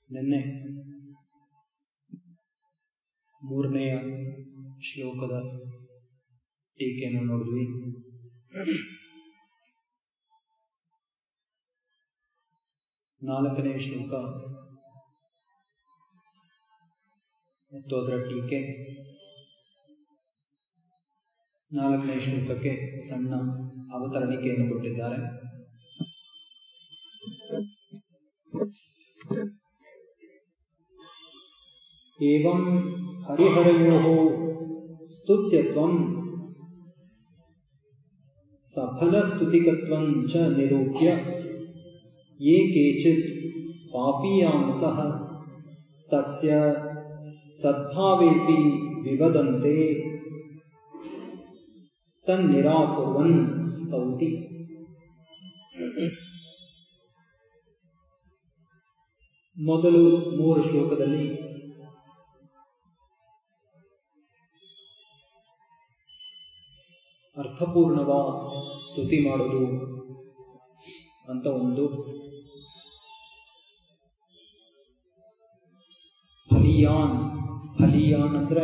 ನಿನ್ನೆ ಮೂರನೆಯ ಶ್ಲೋಕದ ಟೀಕೆಯನ್ನು ನೋಡಿದ್ವಿ ನಾಲ್ಕನೇ ಶ್ಲೋಕ ಮತ್ತು ಅದರ ಟೀಕೆ ನಾಲ್ಕನೇ ಶ್ಲೋಕಕ್ಕೆ ಸಣ್ಣ ಅವತರಣಿಕೆಯನ್ನು ಕೊಟ್ಟಿದ್ದಾರೆ एवं हरिहरयोः स्तुत्यत्वं सफलस्तुतिकत्वं च निरूप्य ये केचित् पापीयांसः तस्य सद्भावेऽपि विवदन्ते तन्निराकुर्वन् स्तौति ಮೊದಲು ಮೂರು ಶ್ಲೋಕದಲ್ಲಿ ಅರ್ಥಪೂರ್ಣವ ಸ್ತುತಿ ಮಾಡೋದು ಅಂತ ಒಂದು ಫಲಿಯಾನ್ ಫಲಿಯಾನ್ ಅಂದ್ರೆ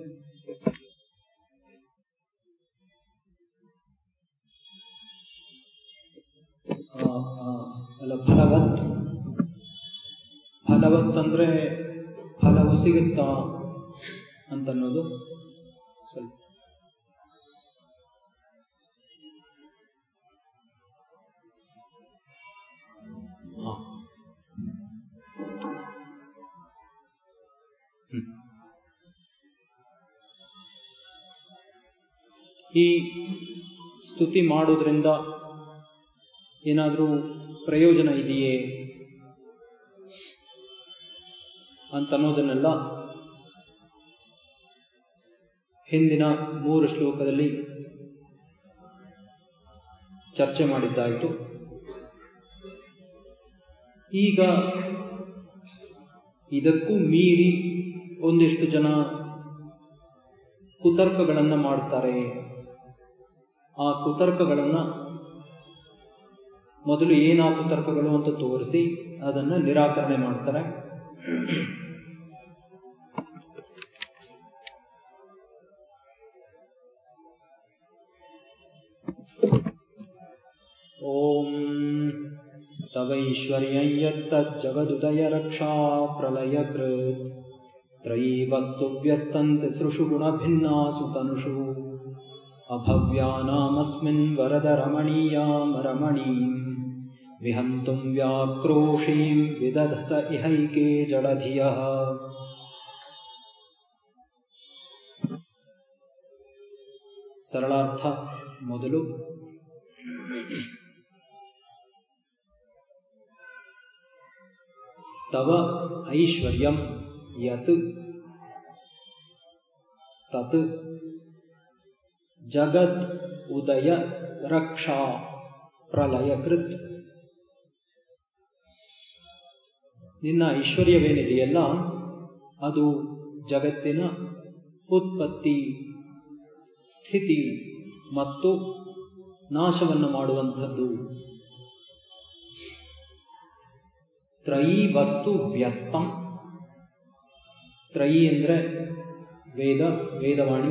ಅಲ್ಲ ಫಲವತ್ ಫಲವತ್ ಅಂದ್ರೆ ಫಲವು ಸಿಗುತ್ತಾ ಅಂತನ್ನೋದು ಸ್ವಲ್ಪ ಈ ಸ್ತುತಿ ಮಾಡೋದ್ರಿಂದ ಏನಾದರೂ ಪ್ರಯೋಜನ ಇದೆಯೇ ಅಂತನ್ನೋದನ್ನೆಲ್ಲ ಹಿಂದಿನ ಮೂರು ಶ್ಲೋಕದಲ್ಲಿ ಚರ್ಚೆ ಮಾಡಿದ್ದಾಯಿತು ಈಗ ಇದಕ್ಕೂ ಮೀರಿ ಒಂದಿಷ್ಟು ಜನ ಕುತರ್ಕಗಳನ್ನ ಮಾಡ್ತಾರೆ ಆ ಕುತರ್ಕಗಳನ್ನ ಮೊದಲು ಏನಾ ಕುತರ್ಕಗಳು ಅಂತ ತೋರಿಸಿ ಅದನ್ನ ನಿರಾಕರಣೆ ಮಾಡ್ತಾರೆ ಓಂ तवैश्वर्यं यत्तज्जगदुदयरक्षा प्रलयकृत् त्रयी वस्तु व्यस्तन्ति सृषु गुणभिन्नासु तनुषु अभव्यानामस्मिन् वरद रमणीयामरमणीम् विहन्तुं व्याक्रोशीं विदधत इहैके जडधियः ಸರಳಾರ್ಥ ಮೊದಲು ತವ ಐಶ್ವರ್ಯಂ ಯತ್ ತತ್ ಜಗತ್ ಉದಯ ರಕ್ಷಾ ಪ್ರಲಯಕೃತ್ ನಿನ್ನ ಐಶ್ವರ್ಯವೇನಿದೆಯಲ್ಲ ಅದು ಜಗತ್ತಿನ ಉತ್ಪತ್ತಿ ಸ್ಥಿತಿ ಮತ್ತು ನಾಶವನ್ನು ಮಾಡುವಂಥದ್ದು ತ್ರಯೀ ವಸ್ತು ವ್ಯಸ್ತಂ ತ್ರಯೀ ಅಂದರೆ ವೇದ ವೇದವಾಣಿ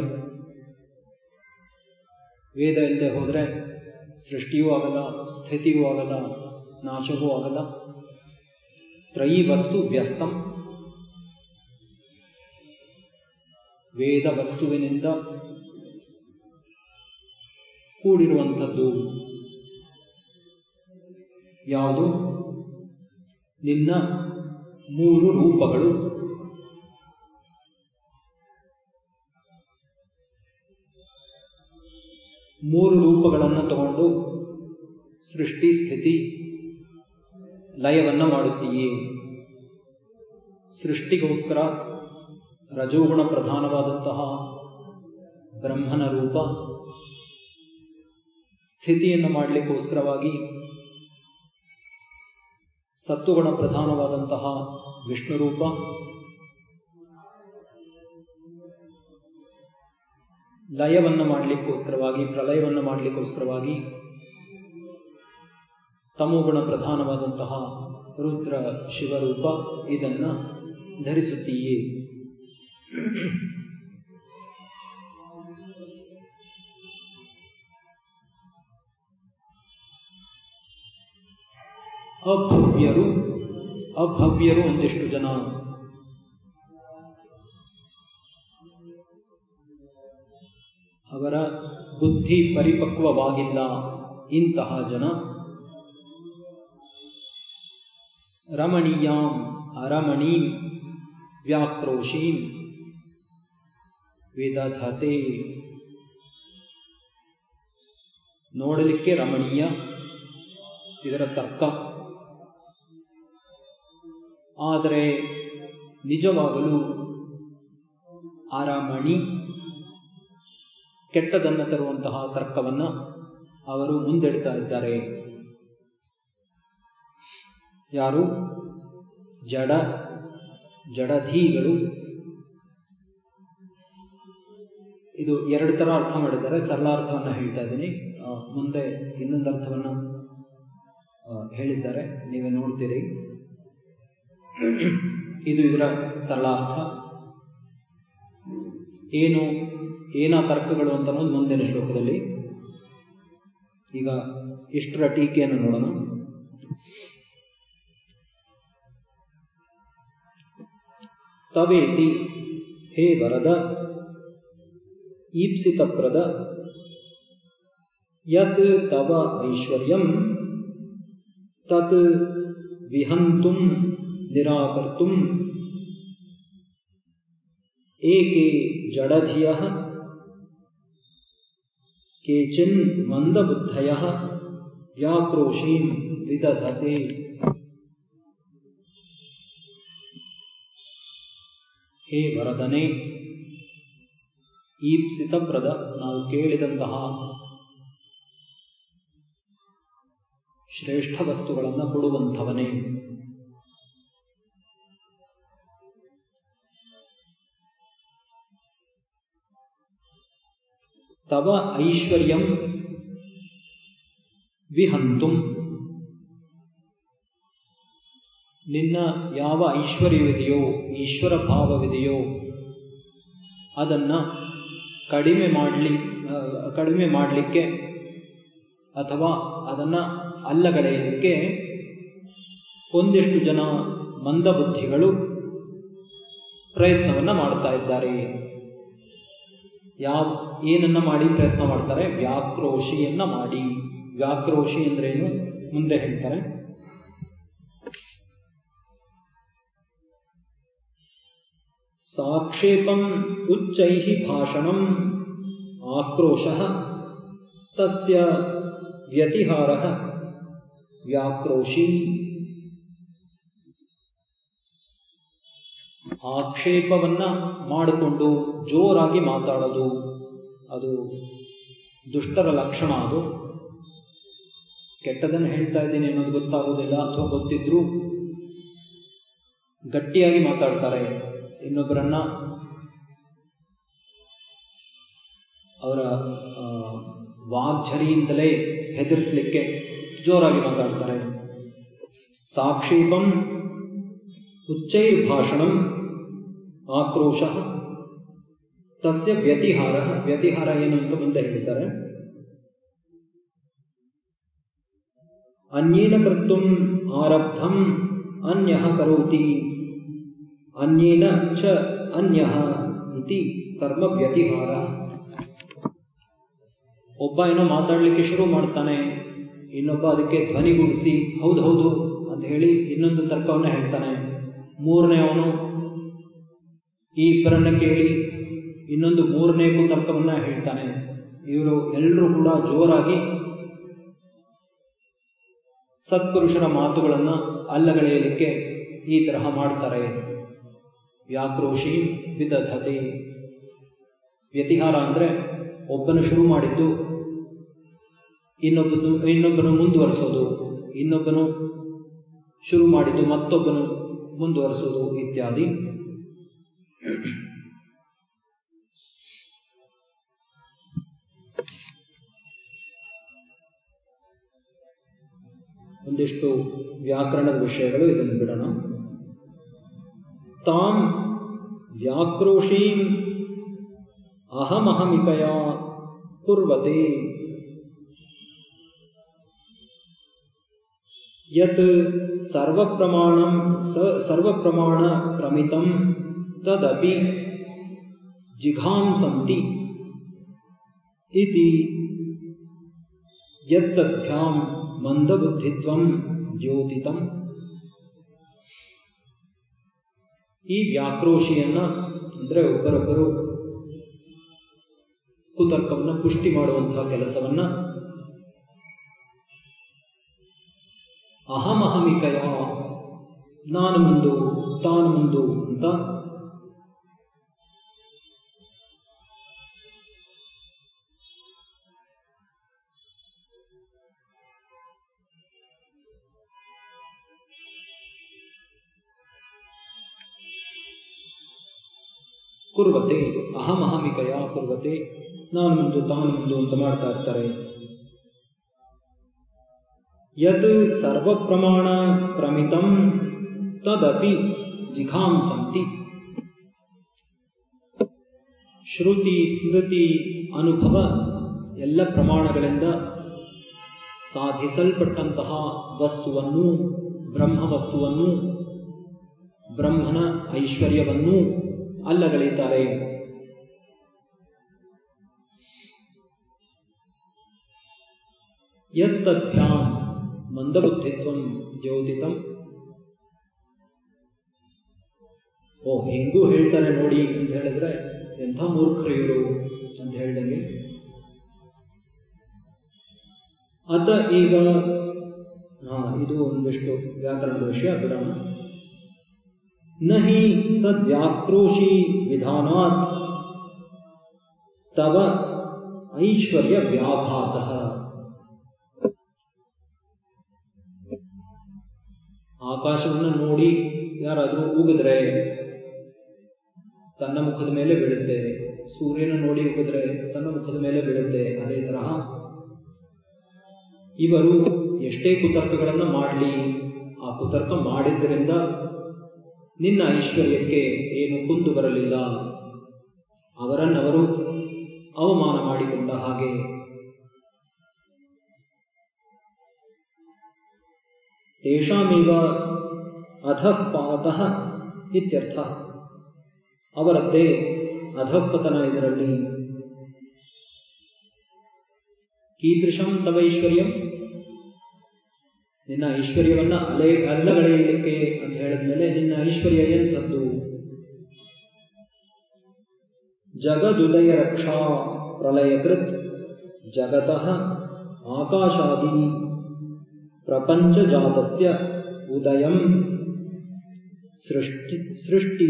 ವೇದ ಇಲ್ಲದೆ ಹೋದರೆ ಸೃಷ್ಟಿಯೂ ಆಗಲ್ಲ ಸ್ಥಿತಿಯೂ ಆಗಲ್ಲ ನಾಶವೂ ಆಗಲ್ಲ ತ್ರಯೀ ವಸ್ತು ವ್ಯಸ್ತಂ ವೇದ ವಸ್ತುವಿನಿಂದ ಕೂಡಿರುವಂಥದ್ದು ಯಾವುದು ನಿನ್ನ ಮೂರು ರೂಪಗಳು ಮೂರು ರೂಪಗಳನ್ನು ತಗೊಂಡು ಸೃಷ್ಟಿ ಸ್ಥಿತಿ ಲಯವನ್ನ ಮಾಡುತ್ತೀಯೇ ಸೃಷ್ಟಿಗೋಸ್ಕರ ರಜೋಗುಣ ಪ್ರಧಾನವಾದಂತಹ ಬ್ರಹ್ಮನ ರೂಪ ಸ್ಥಿತಿಯನ್ನು ಮಾಡಲಿಕ್ಕೋಸ್ಕರವಾಗಿ ಸತ್ವಗುಣ ಪ್ರಧಾನವಾದಂತಹ ವಿಷ್ಣು ರೂಪ ಲಯವನ್ನು ಮಾಡಲಿಕ್ಕೋಸ್ಕರವಾಗಿ ಪ್ರಲಯವನ್ನು ಮಾಡಲಿಕ್ಕೋಸ್ಕರವಾಗಿ ತಮೋಗುಣ ಪ್ರಧಾನವಾದಂತಹ ರುದ್ರ ಶಿವರೂಪ ಇದನ್ನ ಧರಿಸುತ್ತೀಯೇ ಅಭವ್ಯರು ಅಭವ್ಯರು ಒಂದಿಷ್ಟು ಜನ ಅವರ ಬುದ್ಧಿ ಪರಿಪಕ್ವವಾಗಿಲ್ಲ ಇಂತಹ ಜನ ರಮಣೀಯಾಂ ಅರಮಣೀಂ ವ್ಯಾಕ್ರೋಶೀಂ ವಿದಧತೆ ನೋಡಲಿಕ್ಕೆ ರಮಣೀಯ ಇದರ ತರ್ಕ ಆದರೆ ನಿಜವಾಗಲೂ ಅರಮಣಿ ಕೆಟ್ಟದನ್ನ ತರುವಂತಹ ತರ್ಕವನ್ನ ಅವರು ಮುಂದಿಡ್ತಾ ಇದ್ದಾರೆ ಯಾರು ಜಡ ಜಡಧೀಗಳು ಇದು ಎರಡು ತರ ಅರ್ಥ ಮಾಡಿದ್ದಾರೆ ಸರಳ ಅರ್ಥವನ್ನ ಹೇಳ್ತಾ ಇದ್ದೀನಿ ಮುಂದೆ ಇನ್ನೊಂದು ಅರ್ಥವನ್ನ ಹೇಳಿದ್ದಾರೆ ನೀವೇ ನೋಡ್ತೀರಿ ಇದು ಇದರ ಸರಳ ಅರ್ಥ ಏನು ಏನ ತರ್ಕಗಳು ಅಂತ ಅನ್ನೋದು ಮುಂದಿನ ಶ್ಲೋಕದಲ್ಲಿ ಈಗ ಇಷ್ಟರ ಟೀಕೆಯನ್ನು ನೋಡೋಣ ತವೇತಿ ಹೇ ವರದ ಈಪ್ಸಿತಪ್ರದ ಯತ್ ತವ ಐಶ್ವರ್ಯಂ ತತ್ ವಿಹಂತುಂ ನಿರಾಕರ್ತುಂ ಏಕೆ ಜಡಧಿಯ ಕೇಚಿನ್ ಮಂದಬುದ್ಧಯ ವ್ಯಾಕ್ರೋಶೀಂ ವಿದಧತೆ ಹೇ ವರದನೆ ಈಪ್ಸಿತಪ್ರದ ನಾವು ಕೇಳಿದಂತಹ ಶ್ರೇಷ್ಠ ವಸ್ತುಗಳನ್ನು ಕೊಡುವಂಥವನೇ ತವ ಐಶ್ವರ್ಯಂ ವಿಹಂತುಂ ನಿನ್ನ ಯಾವ ಐಶ್ವರ್ಯವಿದೆಯೋ ಈಶ್ವರ ಭಾವವಿದೆಯೋ ಅದನ್ನ ಕಡಿಮೆ ಮಾಡಲಿ ಕಡಿಮೆ ಮಾಡಲಿಕ್ಕೆ ಅಥವಾ ಅದನ್ನ ಅಲ್ಲಗಳೆಯಲಿಕ್ಕೆ ಒಂದಿಷ್ಟು ಜನ ಮಂದಬುದ್ಧಿಗಳು ಪ್ರಯತ್ನವನ್ನ ಮಾಡ್ತಾ ಇದ್ದಾರೆ ಯಾವ ಏನನ್ನ ಮಾಡಿ ಪ್ರಯತ್ನ ಮಾಡ್ತಾರೆ ವ್ಯಾಕ್ರೋಶಿಯನ್ನ ಮಾಡಿ ವ್ಯಾಕ್ರೋಶಿ ಅಂದ್ರೇನು ಮುಂದೆ ಹೇಳ್ತಾರೆ ಸಾಕ್ಷೇಪಂ ಉಚ್ಚೈ ಭಾಷಣಂ ಆಕ್ರೋಶ ತಸ್ಯ ವ್ಯತಿಹಾರ ವ್ಯಾಕ್ರೋಶಿ ಆಕ್ಷೇಪವನ್ನ ಮಾಡಿಕೊಂಡು ಜೋರಾಗಿ ಮಾತಾಡೋದು ಅದು ದುಷ್ಟರ ಲಕ್ಷಣ ಅದು ಕೆಟ್ಟದನ್ನು ಹೇಳ್ತಾ ಇದ್ದೀನಿ ಅನ್ನೋದು ಗೊತ್ತಾಗೋದಿಲ್ಲ ಅಥವಾ ಗೊತ್ತಿದ್ರು ಗಟ್ಟಿಯಾಗಿ ಮಾತಾಡ್ತಾರೆ ಇನ್ನೊಬ್ಬರನ್ನ ಅವರ ವಾಗ್ಝರಿಯಿಂದಲೇ ಹೆದರಿಸಲಿಕ್ಕೆ ಜೋರಾಗಿ ಮಾತಾಡ್ತಾರೆ ಸಾಕ್ಷೇಪಂ ಉಚ್ಚೈರ್ಭಾಷಣಂ ಆಕ್ರೋಶ ತಸ್ಯ ವ್ಯತಿಹಾರ ವ್ಯತಿಹಾರ ಏನು ಅಂತ ಮುಂದೆ ಹೇಳಿದ್ದಾರೆ ಅನ್ಯೇನ ಕರ್ತುಂ ಆರಬ್ಧಂ ಅನ್ಯ ಕರೋತಿ ಅನ್ಯೇನ ಚ ಅನ್ಯ ಇತಿ ಕರ್ಮ ವ್ಯತಿಹಾರ ಒಬ್ಬ ಏನೋ ಮಾತಾಡ್ಲಿಕ್ಕೆ ಶುರು ಮಾಡ್ತಾನೆ ಇನ್ನೊಬ್ಬ ಅದಕ್ಕೆ ಧ್ವನಿಗೂಡಿಸಿ ಹೌದು ಹೌದು ಅಂತ ಹೇಳಿ ಇನ್ನೊಂದು ತರ್ಕವನ್ನ ಹೇಳ್ತಾನೆ ಮೂರನೇ ಅವನು ಈ ಇಬ್ಬರನ್ನ ಕೇಳಿ ಇನ್ನೊಂದು ಮೂರನೇ ತರ್ಕವನ್ನ ಹೇಳ್ತಾನೆ ಇವರು ಎಲ್ಲರೂ ಕೂಡ ಜೋರಾಗಿ ಸತ್ಪುರುಷರ ಮಾತುಗಳನ್ನ ಅಲ್ಲಗಳೆಯಲಿಕ್ಕೆ ಈ ತರಹ ಮಾಡ್ತಾರೆ ವ್ಯಾಕ್ರೋಶಿ ವಿದಧತೆ ವ್ಯತಿಹಾರ ಅಂದ್ರೆ ಒಬ್ಬನು ಶುರು ಮಾಡಿದ್ದು ಇನ್ನೊಬ್ಬನು ಇನ್ನೊಬ್ಬನು ಮುಂದುವರಿಸೋದು ಇನ್ನೊಬ್ಬನು ಶುರು ಮಾಡಿದ್ದು ಮತ್ತೊಬ್ಬನು ಮುಂದುವರಿಸೋದು ಇತ್ಯಾದಿ ಒಂದಿಷ್ಟು ವ್ಯಾಕರಣದ ವಿಷಯಗಳು ಇದನ್ನು ಬಿಡೋಣ ತಾಂ ವ್ಯಾಕ್ರೋಶೀಂ ಅಹಮಹಮಿಕಯ ಕುರ್ವತೆ ಯತ್ ಸರ್ವಪ್ರಮಾಣಂ ಸ ಸರ್ವಪ್ರಮಾಣ ಪ್ರಮಿತಂ ತದಪಿ ಜಿಘಾಂಸಂತಿ ಇತಿ ಯತ್ತಭ್ಯಾಂ ಮಂದಬುದ್ಧಿತ್ವಂ ದ್ಯೋತಿತಂ ಈ ವ್ಯಾಕ್ರೋಶಿಯನ್ನ ಅಂದ್ರೆ ಒಬ್ಬರೊಬ್ಬರು ಕುತರ್ಕವನ್ನ ಪುಷ್ಟಿ ಮಾಡುವಂತಹ ಕೆಲಸವನ್ನ ಅಹಮಹಮಿಕಯ ನಾನು ಮುಂದು ತಾನು ಮುಂದು ಅಂತ ಕುರ್ವತೆ ಅಹಮಹಮಿಕಯ ಕುರ್ವತೆ ನಾನು ಮುಂದು ತಾನು ಮುಂದು ಅಂತ ಮಾಡ್ತಾ ಇರ್ತಾರೆ ಯತ್ ಸರ್ವಪ್ರಮಾಣ ಪ್ರಮಿತಂ ತದಪಿ ಜಿಘಾಂಸಂತಿ ಶ್ರುತಿ ಸ್ಮೃತಿ ಅನುಭವ ಎಲ್ಲ ಪ್ರಮಾಣಗಳಿಂದ ಸಾಧಿಸಲ್ಪಟ್ಟಂತಹ ವಸ್ತುವನ್ನು ಬ್ರಹ್ಮ ವಸ್ತುವನ್ನು ಬ್ರಹ್ಮನ ಐಶ್ವರ್ಯವನ್ನು ಅಲ್ಲಗಳೆಯುತ್ತಾರೆ ಯತ್ತಭ್ಯಾಂ ಮಂದಬುದ್ಧಿತ್ವಂ ದ್ಯೋತಿತಂ ಓ ಹೆಂಗೂ ಹೇಳ್ತಾರೆ ನೋಡಿ ಅಂತ ಹೇಳಿದ್ರೆ ಎಂಥ ಮೂರ್ಖರು ಇವರು ಅಂತ ಹೇಳ್ದಂಗೆ ಅತ ಈಗ ಹಾ ಇದು ಒಂದಿಷ್ಟು ವ್ಯಾಕರಣದ ವಿಷಯ ಬಿಡೋಣ ನಹಿ ತದ್ವ್ಯಾಕ್ರೋಶಿ ವಿಧಾನಾತ್ ತವ ಐಶ್ವರ್ಯ ವ್ಯಾಘಾತ ಆಕಾಶವನ್ನು ನೋಡಿ ಯಾರಾದರೂ ಉಗಿದ್ರೆ ತನ್ನ ಮುಖದ ಮೇಲೆ ಬೀಳುತ್ತೆ ಸೂರ್ಯನ ನೋಡಿ ಉಗಿದ್ರೆ ತನ್ನ ಮುಖದ ಮೇಲೆ ಬೀಳುತ್ತೆ ಅದೇ ತರಹ ಇವರು ಎಷ್ಟೇ ಕುತರ್ಕಗಳನ್ನ ಮಾಡಲಿ ಆ ಕುತರ್ಕ ಮಾಡಿದ್ದರಿಂದ ನಿನ್ನ ಐಶ್ವರ್ಯಕ್ಕೆ ಏನು ಕುಂದು ಬರಲಿಲ್ಲ ಅವರನ್ನವರು ಅವಮಾನ ಮಾಡಿಕೊಂಡ ಹಾಗೆ ತೇಷಾಮೇವ ಅಧಃಪಾತಃ ಇತ್ಯರ್ಥ ಅವರದ್ದೇ ಅಧಃಪತನ ಇದರಲ್ಲಿ ಕೀದೃಶಂ ತವೈಶ್ವರ್ಯಂ ನಿನ್ನ ಐಶ್ವರ್ಯವನ್ನ ಅಲೆ ಅಲ್ಲಗಳೆಯಲಿಕ್ಕೆ ಅಂತ ಹೇಳಿದ್ಮೇಲೆ ನಿನ್ನ ಐಶ್ವರ್ಯ ಎಂಥದ್ದು ಜಗದುದಯ ರಕ್ಷಾ ಪ್ರಲಯಕೃತ್ ಜಗತಃ ಆಕಾಶಾದಿ ಪ್ರಪಂಚ ಜಾತಸ್ಯ ಉದಯಂ ಸೃಷ್ಟಿ ಸೃಷ್ಟಿ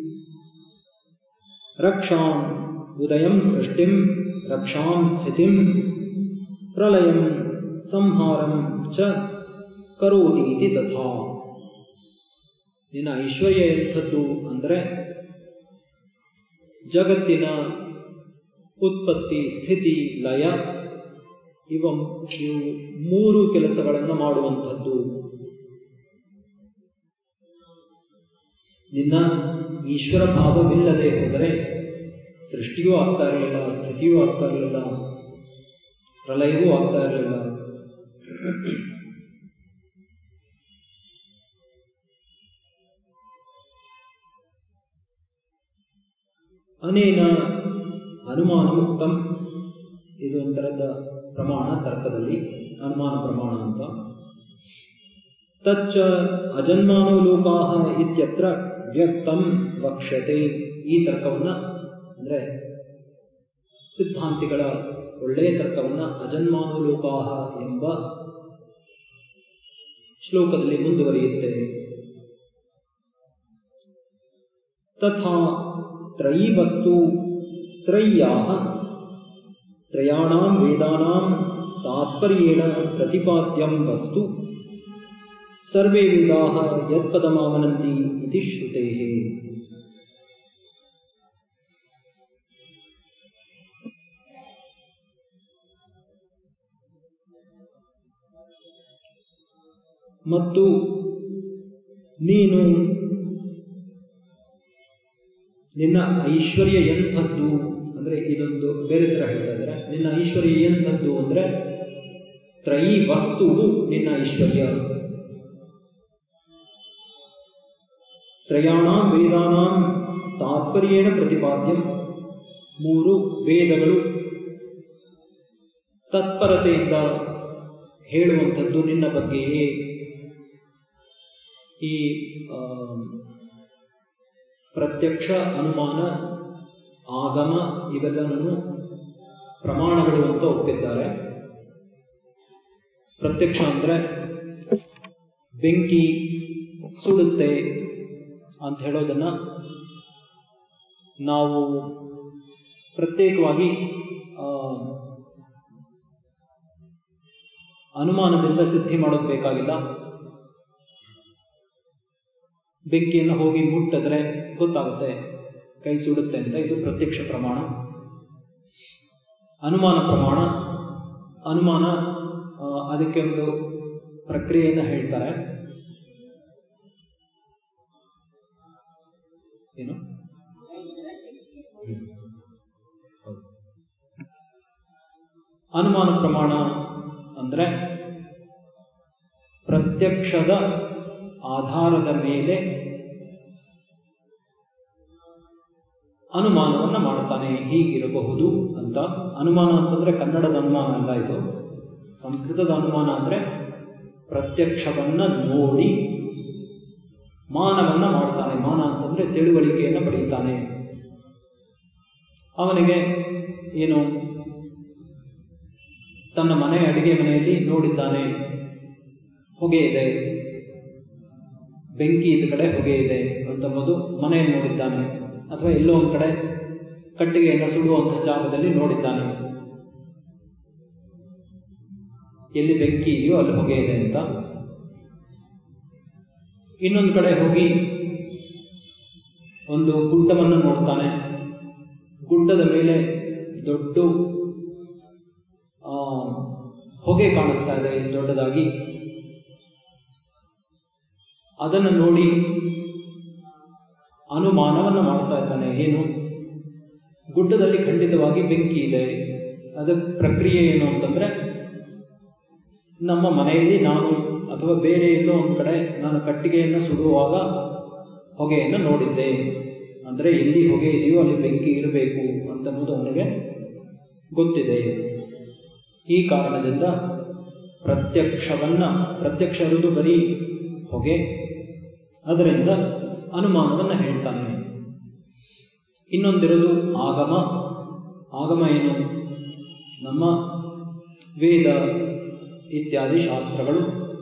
ರಕ್ಷಾಂ ಉದಯಂ ಸೃಷ್ಟಿಂ ರಕ್ಷಾಂ ಸ್ಥಿತಿಂ ಪ್ರಲಯಂ ಸಂಹಾರಂ ಚ ಕರೋತಿ ಇತಿ ತಥಾ ನಿನ್ನ ಐಶ್ವರ್ಯ ಎಂಥದ್ದು ಅಂದರೆ ಜಗತ್ತಿನ ಉತ್ಪತ್ತಿ ಸ್ಥಿತಿ ಲಯ ಇವ ಇವು ಮೂರು ಕೆಲಸಗಳನ್ನು ಮಾಡುವಂಥದ್ದು ನಿನ್ನ ಈಶ್ವರ ಭಾವವಿಲ್ಲದೆ ಹೋದರೆ ಸೃಷ್ಟಿಯೂ ಆಗ್ತಾ ಇರಲಿಲ್ಲ ಸ್ಥಿತಿಯೂ ಆಗ್ತಾ ಇರಲಿಲ್ಲ ಪ್ರಲಯವೂ ಆಗ್ತಾ ಇರಲಿಲ್ಲ ಅನೇನ ಅನುಮಾನ ಮುಕ್ತಂ ಇದು ಒಂಥರದ ಪ್ರಮಾಣ ತರ್ಕದಲ್ಲಿ ಅನುಮಾನ ಪ್ರಮಾಣ ಅಂತ ತಚ್ಚ ಅಜನ್ಮಾನೋ ಲೋಕಾ ಇತ್ಯತ್ರ ವ್ಯಕ್ತಂ ವಕ್ಷ್ಯತೆ ಈ ತರ್ಕವನ್ನ ಅಂದ್ರೆ ಸಿದ್ಧಾಂತಿಗಳ ಒಳ್ಳೆಯ ತರ್ಕವನ್ನ ಅಜನ್ಮಾನೋ ಲೋಕಾ ಎಂಬ ಶ್ಲೋಕದಲ್ಲಿ ಮುಂದುವರಿಯುತ್ತೆ ತಥಾ ತ್ರಯೀ ವಸ್ತು ತ್ರಯ್ಯಾ ತ್ರಯಾಣಾಂ ವೇದಾನಾಂ ತಾತ್ಪರ್ಯೇಣ ಪ್ರತಿಪಾದ್ಯಂ ವಸ್ತು ಸರ್ವೇ ವೇದಾಃ ಯತ್ಪದಮಾವನಂತಿ ಇತಿ ಶ್ರುತೇಃ ಮತ್ತು ನೀನು ನಿನ್ನ ಐಶ್ವರ್ಯ ಎಂಥದ್ದು ಅಂದ್ರೆ ಇದೊಂದು ಬೇರೆ ತರ ಹೇಳ್ತಾ ಇದ್ದಾರೆ ನಿನ್ನ ಐಶ್ವರ್ಯ ಎಂಥದ್ದು ಅಂದ್ರೆ ತ್ರಯಿ ವಸ್ತುವು ನಿನ್ನ ಐಶ್ವರ್ಯ ತ್ರಯಾಣಾಂ ವೇದಾನಾಂ ತಾತ್ಪರ್ಯೇಣ ಪ್ರತಿಪಾದ್ಯಂ ಮೂರು ವೇದಗಳು ತತ್ಪರತೆಯಿಂದ ಹೇಳುವಂಥದ್ದು ನಿನ್ನ ಬಗ್ಗೆಯೇ ಈ ಪ್ರತ್ಯಕ್ಷ ಅನುಮಾನ ಆಗಮ ಇವೆಲ್ಲನೂ ಪ್ರಮಾಣಗಳು ಅಂತ ಒಪ್ಪಿದ್ದಾರೆ ಪ್ರತ್ಯಕ್ಷ ಅಂದ್ರೆ ಬೆಂಕಿ ಸುಡುತ್ತೆ ಅಂತ ಹೇಳೋದನ್ನ ನಾವು ಪ್ರತ್ಯೇಕವಾಗಿ ಅನುಮಾನದಿಂದ ಸಿದ್ಧಿ ಮಾಡೋದು ಬೇಕಾಗಿಲ್ಲ ಬೆಂಕಿಯನ್ನು ಹೋಗಿ ಮುಟ್ಟಿದ್ರೆ ಗೊತ್ತಾಗುತ್ತೆ ಕೈ ಸುಡುತ್ತೆ ಅಂತ ಇದು ಪ್ರತ್ಯಕ್ಷ ಪ್ರಮಾಣ ಅನುಮಾನ ಪ್ರಮಾಣ ಅನುಮಾನ ಅದಕ್ಕೆ ಒಂದು ಪ್ರಕ್ರಿಯೆಯನ್ನು ಹೇಳ್ತಾರೆ ಏನು ಅನುಮಾನ ಪ್ರಮಾಣ ಅಂದ್ರೆ ಪ್ರತ್ಯಕ್ಷದ ಆಧಾರದ ಮೇಲೆ ಅನುಮಾನವನ್ನ ಮಾಡ್ತಾನೆ ಹೀಗಿರಬಹುದು ಅಂತ ಅನುಮಾನ ಅಂತಂದ್ರೆ ಕನ್ನಡದ ಅನುಮಾನ ಅಲ್ಲ ಇದು ಸಂಸ್ಕೃತದ ಅನುಮಾನ ಅಂದ್ರೆ ಪ್ರತ್ಯಕ್ಷವನ್ನ ನೋಡಿ ಮಾನವನ್ನ ಮಾಡ್ತಾನೆ ಮಾನ ಅಂತಂದ್ರೆ ತಿಳುವಳಿಕೆಯನ್ನ ಪಡೆಯುತ್ತಾನೆ ಅವನಿಗೆ ಏನು ತನ್ನ ಮನೆ ಅಡಿಗೆ ಮನೆಯಲ್ಲಿ ನೋಡಿದ್ದಾನೆ ಹೊಗೆ ಇದೆ ಬೆಂಕಿ ಇದ್ದ ಕಡೆ ಹೊಗೆ ಇದೆ ಅಂತಂಬುದು ಮನೆಯಲ್ಲಿ ನೋಡಿದ್ದಾನೆ ಅಥವಾ ಎಲ್ಲೋ ಒಂದು ಕಡೆ ಕಟ್ಟಿಗೆಯನ್ನು ಸುಡುವಂತಹ ಜಾಗದಲ್ಲಿ ನೋಡಿದ್ದಾನೆ ಎಲ್ಲಿ ಬೆಂಕಿ ಇದೆಯೋ ಅಲ್ಲಿ ಹೊಗೆ ಇದೆ ಅಂತ ಇನ್ನೊಂದು ಕಡೆ ಹೋಗಿ ಒಂದು ಗುಡ್ಡವನ್ನು ನೋಡ್ತಾನೆ ಗುಡ್ಡದ ಮೇಲೆ ದೊಡ್ಡ ಹೊಗೆ ಕಾಣಿಸ್ತಾ ಇದೆ ದೊಡ್ಡದಾಗಿ ಅದನ್ನು ನೋಡಿ ಅನುಮಾನವನ್ನು ಮಾಡ್ತಾ ಇದ್ದಾನೆ ಏನು ಗುಡ್ಡದಲ್ಲಿ ಖಂಡಿತವಾಗಿ ಬೆಂಕಿ ಇದೆ ಅದ ಪ್ರಕ್ರಿಯೆ ಏನು ಅಂತಂದ್ರೆ ನಮ್ಮ ಮನೆಯಲ್ಲಿ ನಾನು ಅಥವಾ ಬೇರೆ ಎಲ್ಲೋ ಒಂದು ಕಡೆ ನಾನು ಕಟ್ಟಿಗೆಯನ್ನು ಸುಡುವಾಗ ಹೊಗೆಯನ್ನು ನೋಡಿದ್ದೆ ಅಂದ್ರೆ ಎಲ್ಲಿ ಹೊಗೆ ಇದೆಯೋ ಅಲ್ಲಿ ಬೆಂಕಿ ಇರಬೇಕು ಅಂತನ್ನುವುದು ಅವನಿಗೆ ಗೊತ್ತಿದೆ ಈ ಕಾರಣದಿಂದ ಪ್ರತ್ಯಕ್ಷವನ್ನ ಪ್ರತ್ಯಕ್ಷ ಇರುವುದು ಬರೀ ಹೊಗೆ ಅದರಿಂದ ಅನುಮಾನವನ್ನ ಹೇಳ್ತಾನೆ ಇನ್ನೊಂದಿರೋದು ಆಗಮ ಆಗಮ ಏನು ನಮ್ಮ ವೇದ ಇತ್ಯಾದಿ ಶಾಸ್ತ್ರಗಳು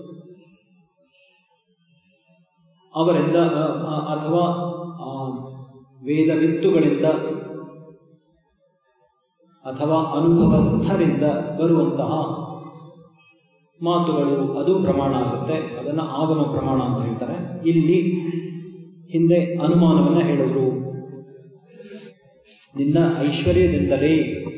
ಅವರಿಂದ ಅಥವಾ ವೇದವಿತ್ತುಗಳಿಂದ ಅಥವಾ ಅನುಭವಸ್ಥರಿಂದ ಬರುವಂತಹ ಮಾತುಗಳು ಅದು ಪ್ರಮಾಣ ಆಗುತ್ತೆ ಅದನ್ನ ಆಗಮ ಪ್ರಮಾಣ ಅಂತ ಹೇಳ್ತಾರೆ ಇಲ್ಲಿ ಹಿಂದೆ ಅನುಮಾನವನ್ನ ಹೇಳಿದ್ರು ನಿನ್ನ ಐಶ್ವರ್ಯದಿಂದಲೇ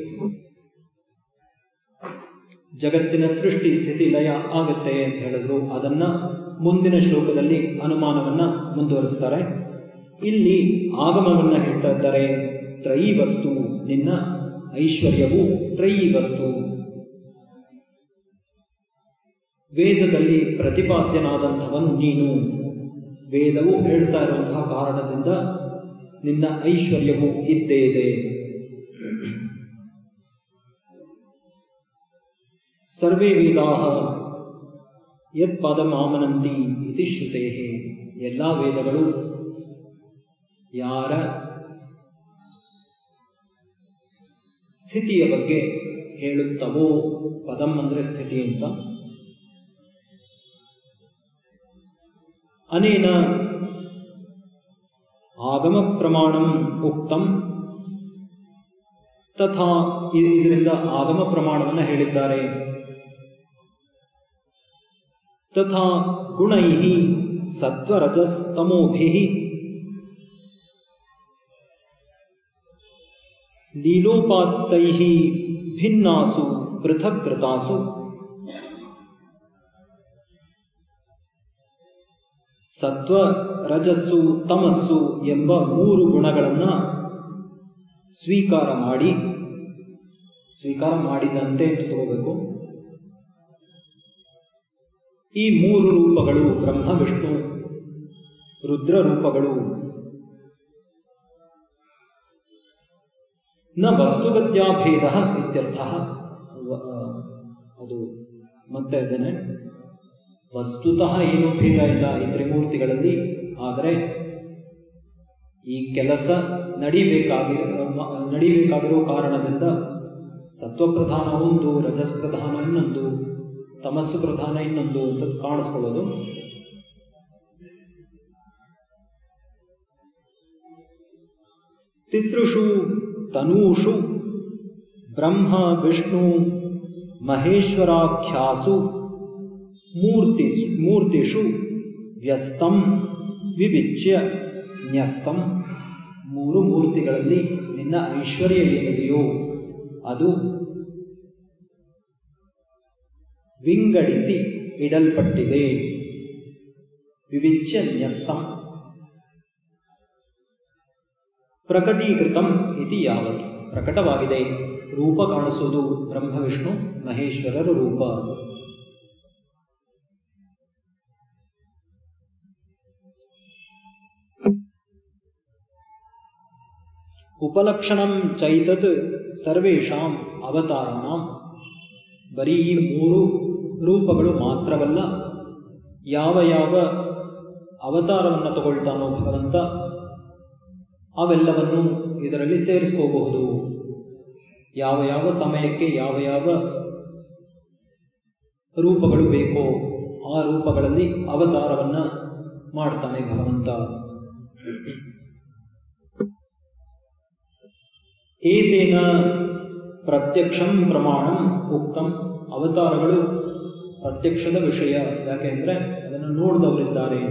ಜಗತ್ತಿನ ಸೃಷ್ಟಿ ಸ್ಥಿತಿ ಲಯ ಆಗುತ್ತೆ ಅಂತ ಹೇಳಿದ್ರು ಅದನ್ನ ಮುಂದಿನ ಶ್ಲೋಕದಲ್ಲಿ ಅನುಮಾನವನ್ನ ಮುಂದುವರಿಸ್ತಾರೆ ಇಲ್ಲಿ ಆಗಮವನ್ನ ಹೇಳ್ತಾ ಇದ್ದಾರೆ ತ್ರಯಿ ವಸ್ತು ನಿನ್ನ ಐಶ್ವರ್ಯವು ತ್ರಯಿ ವಸ್ತು ವೇದದಲ್ಲಿ ಪ್ರತಿಪಾದ್ಯನಾದಂಥವನು ನೀನು ವೇದವು ಹೇಳ್ತಾ ಇರುವಂತಹ ಕಾರಣದಿಂದ ನಿನ್ನ ಐಶ್ವರ್ಯವು ಇದ್ದೇ ಇದೆ ಸರ್ವೇ ವೇದಾ ಯತ್ ಪದಮಾಮನಂತಿ ಇತಿ ಶ್ರುತೇ ಎಲ್ಲ ವೇದಗಳು ಯಾರ ಸ್ಥಿತಿಯ ಬಗ್ಗೆ ಹೇಳುತ್ತವೋ ಪದಂ ಅಂದ್ರೆ ಸ್ಥಿತಿ ಅಂತ ಅನೇನ ಆಗಮ ಪ್ರಮಾಣಂ ಉಕ್ತಂ ತಥಾ ಇದರಿಂದ ಆಗಮ ಪ್ರಮಾಣವನ್ನು ಹೇಳಿದ್ದಾರೆ ತಥಾ ಗುಣೈ ಸತ್ವರಜಸ್ತಮೋಭಿ ಲೀಲೋಪಾತ್ತೈ ಭಿನ್ನಾಸು ಪೃಥಕ್ ಕೃತಾಸು ಸತ್ವ ರಜಸ್ಸು ತಮಸ್ಸು ಎಂಬ ಮೂರು ಗುಣಗಳನ್ನ ಸ್ವೀಕಾರ ಮಾಡಿ ಸ್ವೀಕಾರ ಮಾಡಿದಂತೆ ಅಂತ ತಗೋಬೇಕು ಈ ಮೂರು ರೂಪಗಳು ಬ್ರಹ್ಮ ವಿಷ್ಣು ರುದ್ರ ರೂಪಗಳು ನ ವಸ್ತುಗತ್ಯಾಭೇದ ಇತ್ಯರ್ಥ ಅದು ಮತ್ತೆ ಅದೇನೆ ವಸ್ತುತಃ ಏನೂ ಭೇದ ಇಲ್ಲ ಈ ತ್ರಿಮೂರ್ತಿಗಳಲ್ಲಿ ಆದರೆ ಈ ಕೆಲಸ ನಡಿಬೇಕಾಗಿ ನಡಿಬೇಕಾಗಿರೋ ಕಾರಣದಿಂದ ಸತ್ವಪ್ರಧಾನ ಒಂದು ರಜಸ್ ಪ್ರಧಾನ ಇನ್ನೊಂದು ತಮಸ್ಸು ಪ್ರಧಾನ ಇನ್ನೊಂದು ಅಂತ ಕಾಣಿಸ್ಕೊಳ್ಳೋದು ತಿಸೃಷು ತನೂಷು ಬ್ರಹ್ಮ ವಿಷ್ಣು ಮಹೇಶ್ವರಾಖ್ಯಾಸು ಮೂರ್ತಿ ಮೂರ್ತಿಷು ವ್ಯಸ್ತಂ ವಿವಿಚ್ಯ ನ್ಯಸ್ತಂ ಮೂರು ಮೂರ್ತಿಗಳಲ್ಲಿ ನಿನ್ನ ಐಶ್ವರ್ಯ ಏನಿದೆಯೋ ಅದು ವಿಂಗಡಿಸಿ ಇಡಲ್ಪಟ್ಟಿದೆ ವಿವಿಚ್ಯ ನ್ಯಸ್ತಂ ಪ್ರಕಟೀಕೃತಂ ಇತಿ ಯಾವತ್ ಪ್ರಕಟವಾಗಿದೆ ರೂಪ ಕಾಣಿಸುವುದು ಬ್ರಹ್ಮ ವಿಷ್ಣು ಮಹೇಶ್ವರರ ರೂಪ ಉಪಲಕ್ಷಣಂ ಚೈತತ್ ಸರ್ವೇಷಾಂ ಅವತಾರಾಣಂ ಬರೀ ಈ ಮೂರು ರೂಪಗಳು ಮಾತ್ರವಲ್ಲ ಯಾವ ಯಾವ ಅವತಾರವನ್ನು ತಗೊಳ್ತಾನೋ ಭಗವಂತ ಅವೆಲ್ಲವನ್ನು ಇದರಲ್ಲಿ ಸೇರಿಸ್ಕೋಬಹುದು ಯಾವ ಯಾವ ಸಮಯಕ್ಕೆ ಯಾವ ಯಾವ ರೂಪಗಳು ಬೇಕೋ ಆ ರೂಪಗಳಲ್ಲಿ ಅವತಾರವನ್ನ ಮಾಡ್ತಾನೆ ಭಗವಂತ ಏತೇನ ಪ್ರತ್ಯಕ್ಷಂ ಪ್ರಮಾಣಂ ಉಕ್ತಂ ಅವತಾರಗಳು ಪ್ರತ್ಯಕ್ಷದ ವಿಷಯ ಯಾಕೆಂದ್ರೆ ಅದನ್ನು ನೋಡಿದವರಿದ್ದಾರೆ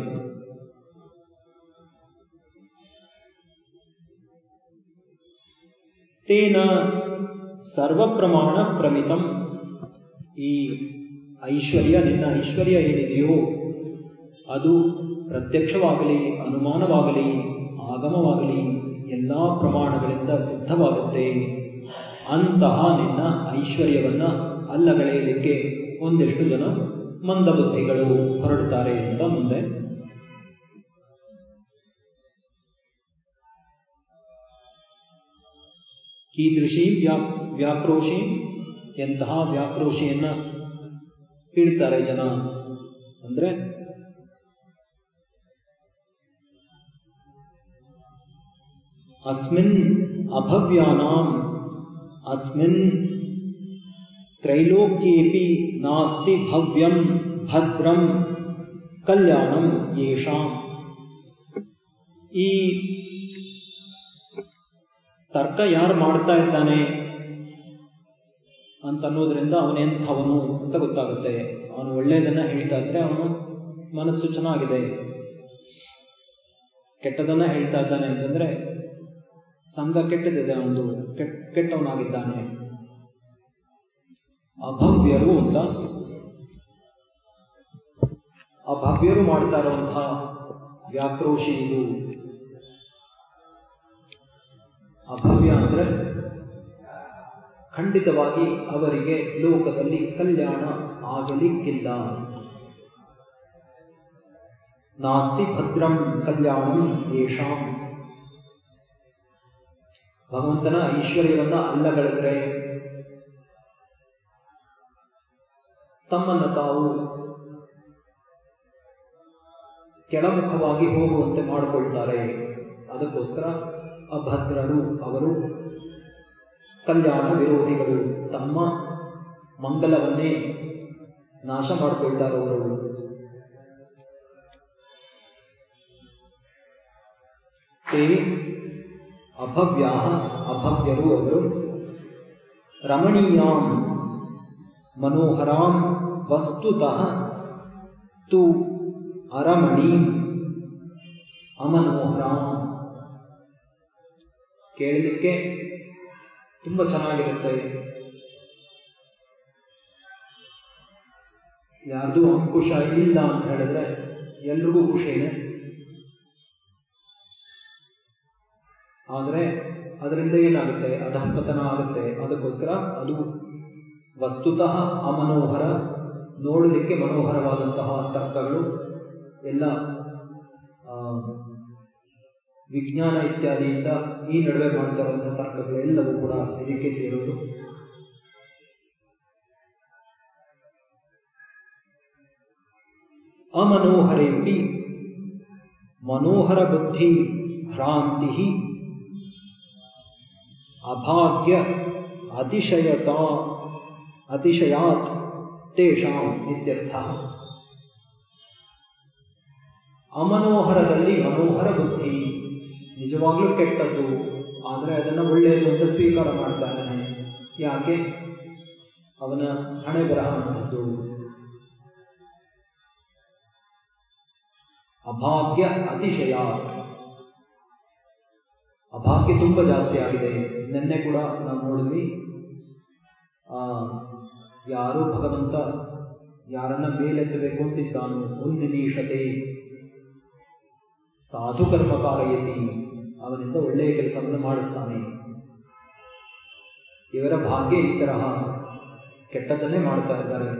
ತೇನ ಸರ್ವ ಪ್ರಮಾಣ ಪ್ರಮಿತಂ ಈ ಐಶ್ವರ್ಯ ನಿನ್ನ ಐಶ್ವರ್ಯ ಏನಿದೆಯೋ ಅದು ಪ್ರತ್ಯಕ್ಷವಾಗಲಿ ಅನುಮಾನವಾಗಲಿ ಆಗಮವಾಗಲಿ ಎಲ್ಲಾ ಪ್ರಮಾಣಗಳಿಂದ ಸಿದ್ಧವಾಗುತ್ತೆ ಅಂತಹ ನಿನ್ನ ಐಶ್ವರ್ಯವನ್ನ ಅಲ್ಲಗಳೆಯಲಿಕ್ಕೆ ಒಂದಿಷ್ಟು ಜನ ಮಂದಬುದ್ಧಿಗಳು ಹೊರಡ್ತಾರೆ ಅಂತ ಮುಂದೆ ಕೀದೃಶಿ ವ್ಯಾ ವ್ಯಾಕ್ರೋಶಿ ಎಂತಹ ವ್ಯಾಕ್ರೋಶಿಯನ್ನ ಹೇಳ್ತಾರೆ ಜನ ಅಂದ್ರೆ ಅಸ್ಮಿನ್ ಅಭವ್ಯಾನಾಂ ಅಸ್ಮಿನ್ ತ್ರೈಲೋಕ್ಯೇಪಿ ನಾಸ್ತಿ ಭವ್ಯಂ ಭದ್ರಂ ಕಲ್ಯಾಣಂ ಯೇಷಾಂ ಈ ತರ್ಕ ಯಾರು ಮಾಡ್ತಾ ಇದ್ದಾನೆ ಅಂತ ಅನ್ನೋದ್ರಿಂದ ಅವನೆಂಥವನು ಅಂತ ಗೊತ್ತಾಗುತ್ತೆ ಅವನು ಒಳ್ಳೆಯದನ್ನ ಹೇಳ್ತಾ ಇದ್ರೆ ಅವನು ಮನಸ್ಸು ಚೆನ್ನಾಗಿದೆ ಕೆಟ್ಟದನ್ನ ಹೇಳ್ತಾ ಇದ್ದಾನೆ ಅಂತಂದ್ರೆ ಸಂಘ ಕೆಟ್ಟದಿದೆ ಅವನು ಕೆಟ್ಟ ಕೆಟ್ಟವನಾಗಿದ್ದಾನೆ ಅಭವ್ಯರು ಅಂತ ಅಭವ್ಯರು ಮಾಡ್ತಾ ಇರುವಂತಹ ವ್ಯಾಕ್ರೋಶಿ ಇದು ಅಭವ್ಯ ಅಂದ್ರೆ ಖಂಡಿತವಾಗಿ ಅವರಿಗೆ ಲೋಕದಲ್ಲಿ ಕಲ್ಯಾಣ ಆಗಲಿಕ್ಕಿಲ್ಲ ನಾಸ್ತಿ ಭದ್ರಂ ಕಲ್ಯಾಣಂ ಯೇಷಾಂ ಭಗವಂತನ ಐಶ್ವರ್ಯವನ್ನ ಅಲ್ಲಗಳೆದ್ರೆ ತಮ್ಮನ್ನ ತಾವು ಕೆಳಮುಖವಾಗಿ ಹೋಗುವಂತೆ ಮಾಡಿಕೊಳ್ತಾರೆ ಅದಕ್ಕೋಸ್ಕರ ಅಭದ್ರರು ಅವರು ಕಲ್ಯಾಣ ವಿರೋಧಿಗಳು ತಮ್ಮ ಮಂಗಲವನ್ನೇ ನಾಶ ಮಾಡಿಕೊಳ್ತಾರವರು ತೇ ಅಭವ್ಯಾ ಅಭವ್ಯರು ಅವರು ರಮಣೀಯಾಂ ಮನೋಹರಾಂ ವಸ್ತುತಃ ತು ಅರಮಣಿ ಅಮನೋಹರಾಂ ಕೇಳಲಿಕ್ಕೆ ತುಂಬ ಚೆನ್ನಾಗಿರುತ್ತೆ ಯಾರ್ದು ಅಂಕುಶ ಇಲ್ಲ ಅಂತ ಹೇಳಿದ್ರೆ ಎಲ್ರಿಗೂ ಖುಷಿನೇ ಆದರೆ ಅದರಿಂದ ಏನಾಗುತ್ತೆ ಅಧಃಪತನ ಆಗುತ್ತೆ ಅದಕ್ಕೋಸ್ಕರ ಅದು ವಸ್ತುತಃ ಅಮನೋಹರ ನೋಡಲಿಕ್ಕೆ ಮನೋಹರವಾದಂತಹ ತರ್ಕಗಳು ಎಲ್ಲ ವಿಜ್ಞಾನ ಇತ್ಯಾದಿಯಿಂದ ಈ ನಡುವೆ ಮಾಡ್ತಾ ಇರುವಂತಹ ತರ್ಕಗಳೆಲ್ಲವೂ ಕೂಡ ಇದಕ್ಕೆ ಸೇರುವುದು ಅಮನೋಹರೇಪಿ ಮನೋಹರ ಬುದ್ಧಿ ಭ್ರಾಂತಿ ಅಭಾಗ್ಯ ಅತಿಶಯತ ಅತಿಶಯಾತ್ ತೇಷಾಂ ಇತ್ಯರ್ಥ ಅಮನೋಹರದಲ್ಲಿ ಮನೋಹರ ಬುದ್ಧಿ ನಿಜವಾಗ್ಲೂ ಕೆಟ್ಟದ್ದು ಆದರೆ ಅದನ್ನು ಒಳ್ಳೆಯದು ಅಂತ ಸ್ವೀಕಾರ ಮಾಡ್ತಾ ಇದ್ದಾನೆ ಯಾಕೆ ಅವನ ಹಣೆ ಬರಹ ಅಂತದ್ದು ಅಭಾಗ್ಯ ಅತಿಶಯ ಅಭಾಗ್ಯ ತುಂಬ ಜಾಸ್ತಿ ಆಗಿದೆ ನಿನ್ನೆ ಕೂಡ ನಾವು ನೋಡಿದ್ವಿ ಆ ಯಾರು ಭಗವಂತ ಯಾರನ್ನ ಮೇಲೆತ್ತಬೇಕು ಅಂತಿದ್ದಾನೋ ಉನ್ನಿನೀಶತೆ ಸಾಧು ಕರ್ಮಕಾರಯತಿ ಅವನಿಂದ ಒಳ್ಳೆಯ ಕೆಲಸವನ್ನು ಮಾಡಿಸ್ತಾನೆ ಇವರ ಭಾಗ್ಯ ಈ ತರಹ ಕೆಟ್ಟದನ್ನೇ ಮಾಡ್ತಾ ಇದ್ದಾರೆ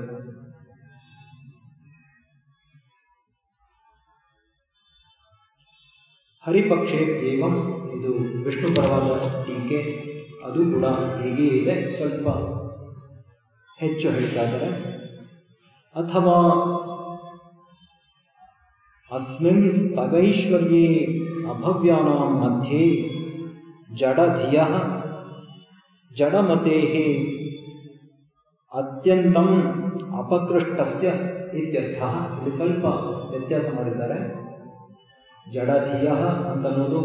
ಹರಿಪಕ್ಷೆ ಏವಂ ಇದು ವಿಷ್ಣು ಪರವಾದ ಟೀಕೆ ಅದು ಕೂಡ ಹೀಗೆ ಇದೆ ಸ್ವಲ್ಪ ಹೆಚ್ಚು ಹೇಳ್ತಾ ಇದ್ದಾರೆ ಅಥವಾ ಅಸ್ಮಿನ್ ಸ್ತವೈಶ್ವರ್ಯೇ ಅಭವ್ಯಾನಾಂ ಮಧ್ಯೆ ಜಡಧಿಯ ಜಡಮತೆ ಅತ್ಯಂತಂ ಅಪಕೃಷ್ಟಸ್ಯ ಇತ್ಯರ್ಥ ಇಲ್ಲಿ ಸ್ವಲ್ಪ ವ್ಯತ್ಯಾಸ ಮಾಡಿದ್ದಾರೆ ಜಡಧಿಯ ಅಂತನ್ನೋದು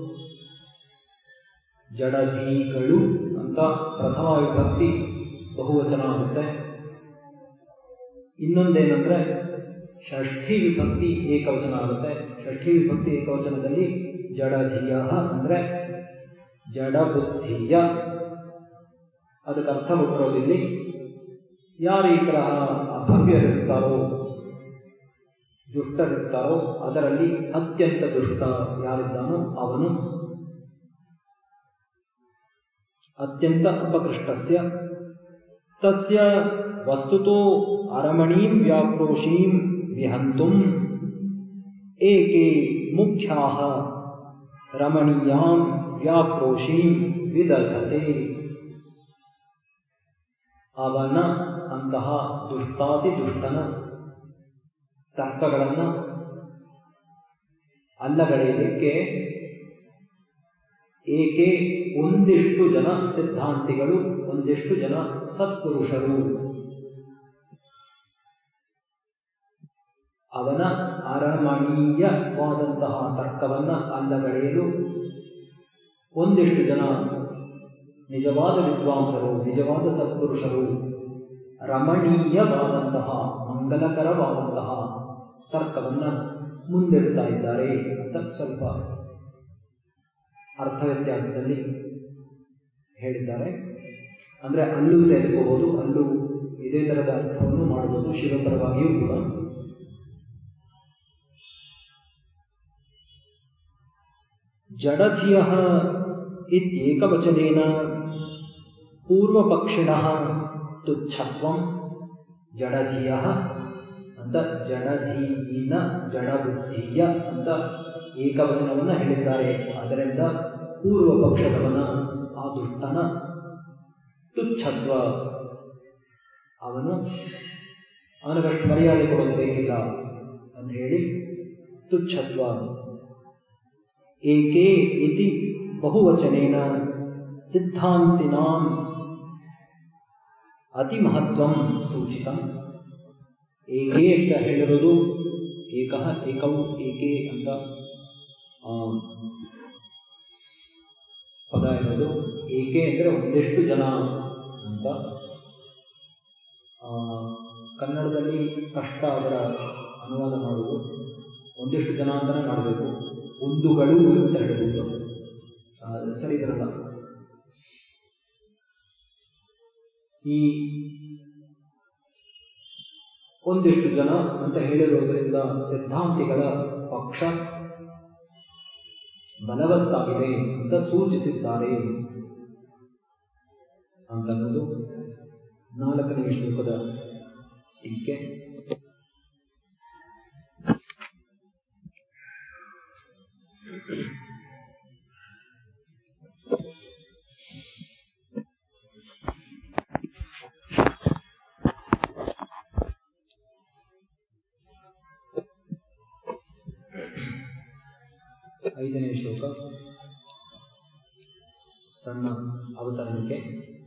ಜಡಧಿಗಳು ಅಂತ ಪ್ರಥಮ ವಿಭಕ್ತಿ ಬಹುವಚನ ಆಗುತ್ತೆ ಇನ್ನೊಂದೇನಂದ್ರೆ ಷಷ್ಠಿ ವಿಭಕ್ತಿ ಏಕವಚನ ಆಗುತ್ತೆ ಷಷ್ಠಿ ವಿಭಕ್ತಿ ಏಕವಚನದಲ್ಲಿ ಜಡಧಿಯ ಅಂದ್ರೆ ಜಡಬುದ್ಧಿಯ ಅದಕ್ಕೆ ಅರ್ಥ ಕೊಟ್ಟಿರೋದಿಲ್ಲಿ ಯಾರು ಈ ತರಹ ಅಭವ್ಯರಿರ್ತಾರೋ ದುಷ್ಟರಿರ್ತಾರೋ ಅದರಲ್ಲಿ ಅತ್ಯಂತ ದುಷ್ಟ ಯಾರಿದ್ದಾನೋ ಅವನು ಅತ್ಯಂತ ಅಪಕೃಷ್ಟಸ್ಯ ತಸ್ಯ ವಸ್ತುತೋ ಅರಮಣೀಂ ವ್ಯಾಕ್ರೋಶೀಂ ವಿಹಂತುಂ ಏಕೆ ಮುಖ್ಯಾಹ ರಮಣೀಯಾಂ ವ್ಯಾಕ್ರೋಶೀಂ ವಿದಧತೆ ಅವನ ಅಂತಹ ದುಷ್ಟಾತಿ ದುಷ್ಟನ ತರ್ಕಗಳನ್ನ ಅಲ್ಲಗಳೆಯಲಿಕ್ಕೆ ಏಕೆ ಒಂದಿಷ್ಟು ಜನ ಸಿದ್ಧಾಂತಿಗಳು ಒಂದಿಷ್ಟು ಜನ ಸತ್ಪುರುಷರು ಅವನ ಅರಮಣೀಯವಾದಂತಹ ತರ್ಕವನ್ನ ಅಲ್ಲಗಳೆಯಲು ಒಂದಿಷ್ಟು ಜನ ನಿಜವಾದ ವಿದ್ವಾಂಸರು ನಿಜವಾದ ಸತ್ಪುರುಷರು ರಮಣೀಯವಾದಂತಹ ಮಂಗಲಕರವಾದಂತಹ ತರ್ಕವನ್ನ ಮುಂದಿಡ್ತಾ ಇದ್ದಾರೆ ಅಂತ ಸ್ವಲ್ಪ ಅರ್ಥ ವ್ಯತ್ಯಾಸದಲ್ಲಿ ಹೇಳಿದ್ದಾರೆ ಅಂದ್ರೆ ಅಲ್ಲೂ ಸೇರಿಸ್ಕೋಬಹುದು ಅಲ್ಲೂ ಇದೇ ತರದ ಅರ್ಥವನ್ನು ಮಾಡಬಹುದು ಶಿವಪರವಾಗಿಯೂ ಕೂಡ ಜಡಧಿಯ ಇತ್ಯೇಕವಚನೇನ ಪೂರ್ವಪಕ್ಷಿಣ ತುಚ್ಛತ್ವಂ ಜಡಧಿಯ ಅಂತ ಜಡಧೀನ ಜಡಬುದ್ಧಿಯ ಅಂತ ಏಕವಚನವನ್ನ ಹೇಳಿದ್ದಾರೆ ಅದರಿಂದ ಪೂರ್ವ ಪಕ್ಷದವನ ಆ ದುಷ್ಟನ ತುಚ್ಛತ್ವ ಅವನು ಅವನಿಗಷ್ಟು ಮರ್ಯಾದೆ ಕೊಡೋದು ಬೇಕಿಲ್ಲ ಅಂತ ಹೇಳಿ ತುಚ್ಛತ್ವ ಏಕೆ ಇತಿ ಬಹುವಚನೇನ ಸಿದ್ಧಾಂತಿನಾಂ ಅತಿ ಮಹತ್ವಂ ಸೂಚಿತ ಏಕೆ ಅಂತ ಹೇಳಿರೋದು ಏಕಃ ಏಕವು ಏಕೆ ಅಂತ ಪದ ಇರೋದು ಏಕೆ ಅಂದರೆ ಒಂದಿಷ್ಟು ಜನ ಅಂತ ಕನ್ನಡದಲ್ಲಿ ಕಷ್ಟ ಅದರ ಅನುವಾದ ಮಾಡುವುದು ಒಂದಿಷ್ಟು ಜನ ಅಂತಾನೆ ಮಾಡಬೇಕು ಒಂದುಗಳು ಅಂತ ಹೇಳಬಹುದು ಸರಿ ಬರಲ್ಲ ಈ ಒಂದಿಷ್ಟು ಜನ ಅಂತ ಹೇಳಿರೋದ್ರಿಂದ ಸಿದ್ಧಾಂತಿಗಳ ಪಕ್ಷ ಬಲವತ್ತಾಗಿದೆ ಅಂತ ಸೂಚಿಸಿದ್ದಾರೆ ಅಂತನ್ನೋದು ನಾಲ್ಕನೇ ಶ್ಲೋಕದ ಟೀಕೆ ಐದನೇ ಶ್ಲೋಕ ಸಣ್ಣ ಅವತರಣಿಕೆ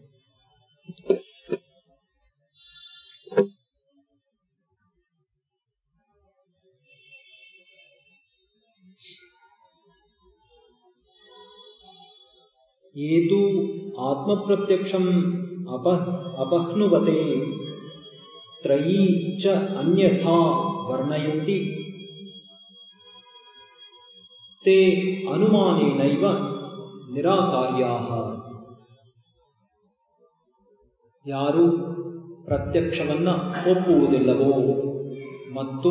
ಏತು ಆತ್ಮಪ್ರತ್ಯಕ್ಷಂ ಅಪ ಅಪಹ್ನುವತೆ ತ್ರಯೀ ಚ ಅನ್ಯಥಾ ವರ್ಣಯಂತಿ ತೇ ಅನುಮಾನೇನೈವ ನಿರಾಕಾರ್ಯಾಹ ಯಾರು ಪ್ರತ್ಯಕ್ಷವನ್ನ ಒಪ್ಪುವುದಿಲ್ಲವೋ ಮತ್ತು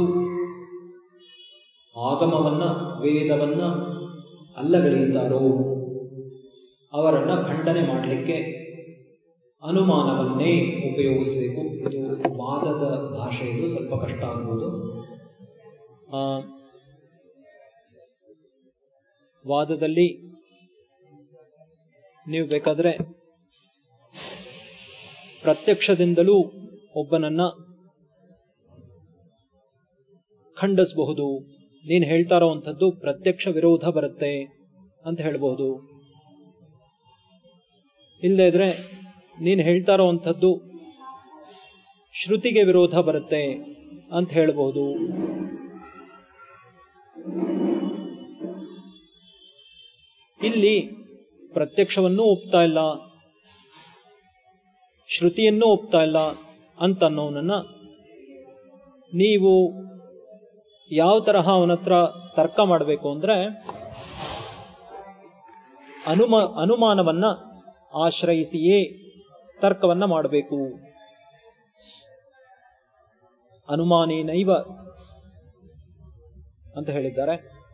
ಆಗಮವನ್ನ ವೇದವನ್ನ ಅಲ್ಲಗಳೆಯುತ್ತಾರೋ ಅವರನ್ನ ಖಂಡನೆ ಮಾಡಲಿಕ್ಕೆ ಅನುಮಾನವನ್ನೇ ಉಪಯೋಗಿಸಬೇಕು ಇದು ವಾದದ ಭಾಷೆ ಇದು ಸ್ವಲ್ಪ ಕಷ್ಟ ಆಗ್ಬೋದು ವಾದದಲ್ಲಿ ನೀವು ಬೇಕಾದ್ರೆ ಪ್ರತ್ಯಕ್ಷದಿಂದಲೂ ಒಬ್ಬನನ್ನ ಖಂಡಿಸಬಹುದು ನೀನು ಹೇಳ್ತಾ ಇರೋವಂಥದ್ದು ಪ್ರತ್ಯಕ್ಷ ವಿರೋಧ ಬರುತ್ತೆ ಅಂತ ಹೇಳ್ಬಹುದು ಇಲ್ಲದೇ ಇದ್ರೆ ನೀನು ಹೇಳ್ತಾ ಇರೋವಂಥದ್ದು ಶ್ರುತಿಗೆ ವಿರೋಧ ಬರುತ್ತೆ ಅಂತ ಹೇಳ್ಬಹುದು ಇಲ್ಲಿ ಪ್ರತ್ಯಕ್ಷವನ್ನೂ ಒಪ್ತಾ ಇಲ್ಲ ಶ್ರುತಿಯನ್ನೂ ಒಪ್ತಾ ಇಲ್ಲ ಅಂತ ಅನ್ನೋನನ್ನ ನೀವು ಯಾವ ತರಹ ಅವನ ಹತ್ರ ತರ್ಕ ಮಾಡಬೇಕು ಅಂದ್ರೆ ಅನುಮ ಅನುಮಾನವನ್ನ ಆಶ್ರಯಿಸಿಯೇ ತರ್ಕವನ್ನ ಮಾಡಬೇಕು ಅನುಮಾನೇನೈವ ಅಂತ ಹೇಳಿದ್ದಾರೆ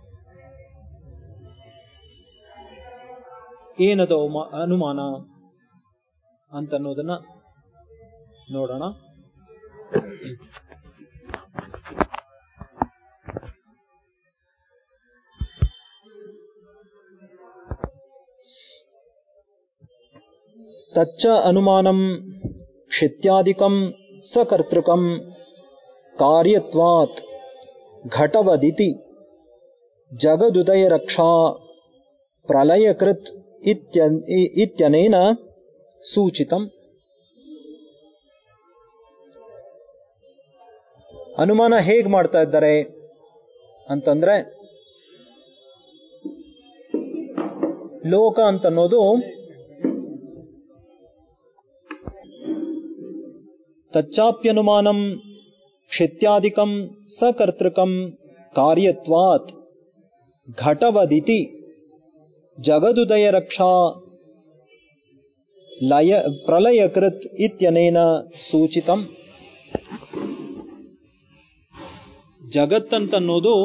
ಏನದು ಅನುಮಾನ ಅಂತನ್ನೋದನ್ನ ನೋಡೋಣ ತಚ್ಚ ಅನುಮಾನಂ ಕ್ಷಿತ್ಯಾದಿಕಂ ಸಕರ್ತೃಕಂ ಕಾರ್ಯತ್ವಾತ್ ಘಟವದಿತಿ ಜಗದುದಯ ರಕ್ಷಾ ಪ್ರಲಯಕೃತ್ ಇತ್ಯ ಇತ್ಯನೇನ ಸೂಚಿತಂ ಅನುಮಾನ ಹೇಗ್ ಮಾಡ್ತಾ ಇದ್ದಾರೆ ಅಂತಂದ್ರೆ ಲೋಕ ಅಂತನ್ನೋದು ತಚ್ಚಾಪ್ಯನುಮಾನಂ ಕ್ಷಿತ್ಯಾದಿಕಂ ಸಕರ್ತೃಕಂ ಕಾರ್ಯತ್ವಾತ್ ಘಟವದಿತಿ ಜಗದುದಯ ರಕ್ಷಾ ಲಯ ಪ್ರಲಯಕೃತ್ ಇತ್ಯನೇನ ಸೂಚಿತಂ ಜಗತ್ತಂತನ್ನೋದು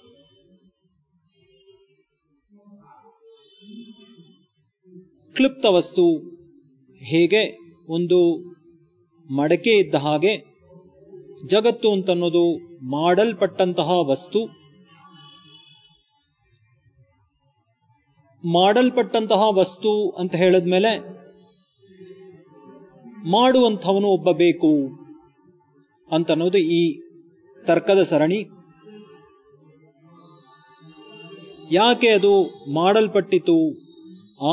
ಕ್ಲಿಪ್ತ ವಸ್ತು ಹೇಗೆ ಒಂದು ಮಡಕೆ ಇದ್ದ ಹಾಗೆ ಜಗತ್ತು ಅಂತನ್ನೋದು ಮಾಡಲ್ಪಟ್ಟಂತಹ ವಸ್ತು ಮಾಡಲ್ಪಟ್ಟಂತಹ ವಸ್ತು ಅಂತ ಹೇಳಿದ್ಮೇಲೆ ಮಾಡುವಂಥವನು ಒಬ್ಬ ಬೇಕು ಅಂತನ್ನೋದು ಈ ತರ್ಕದ ಸರಣಿ ಯಾಕೆ ಅದು ಮಾಡಲ್ಪಟ್ಟಿತು ಆ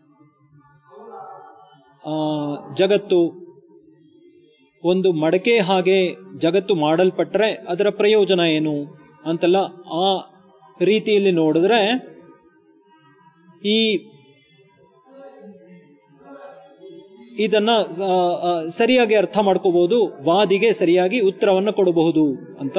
ಜಗತ್ತು ಒಂದು ಮಡಕೆ ಹಾಗೆ ಜಗತ್ತು ಮಾಡಲ್ಪಟ್ರೆ ಅದರ ಪ್ರಯೋಜನ ಏನು ಅಂತೆಲ್ಲ ಆ ರೀತಿಯಲ್ಲಿ ನೋಡಿದ್ರೆ ಈ ಇದನ್ನ ಸರಿಯಾಗಿ ಅರ್ಥ ಮಾಡ್ಕೋಬಹುದು ವಾದಿಗೆ ಸರಿಯಾಗಿ ಉತ್ತರವನ್ನು ಕೊಡಬಹುದು ಅಂತ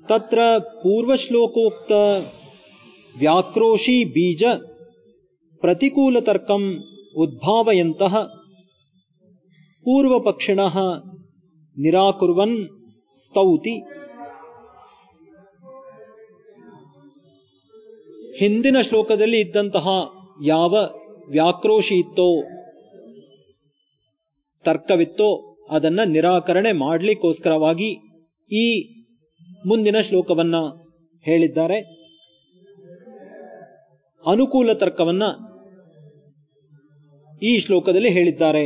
ತತ್ರ ಪೂರ್ವಶ್ಲೋಕೋಕ್ತ ವ್ಯಾಕ್ರೋಶಿ ಬೀಜ ಪ್ರತಿಕೂಲತರ್ಕಂ ಉದ್ಭಾವಯಂತಹ ಪೂರ್ವಪಕ್ಷಿಣಃ ನಿರಾಕುರ್ವನ್ ಸ್ತೌತಿ ಹಿಂದಿನ ಶ್ಲೋಕದಲ್ಲಿ ಇದ್ದಂತಹ ಯಾವ ವ್ಯಾಕ್ರೋಶಿ ಇತ್ತೋ ತರ್ಕವಿತ್ತೋ ಅದನ್ನ ನಿರಾಕರಣೆ ಮಾಡಲಿಕ್ಕೋಸ್ಕರವಾಗಿ ಈ ಮುಂದಿನ ಶ್ಲೋಕವನ್ನ ಹೇಳಿದ್ದಾರೆ ಅನುಕೂಲ ತರ್ಕವನ್ನ ಈ ಶ್ಲೋಕದಲ್ಲಿ ಹೇಳಿದ್ದಾರೆ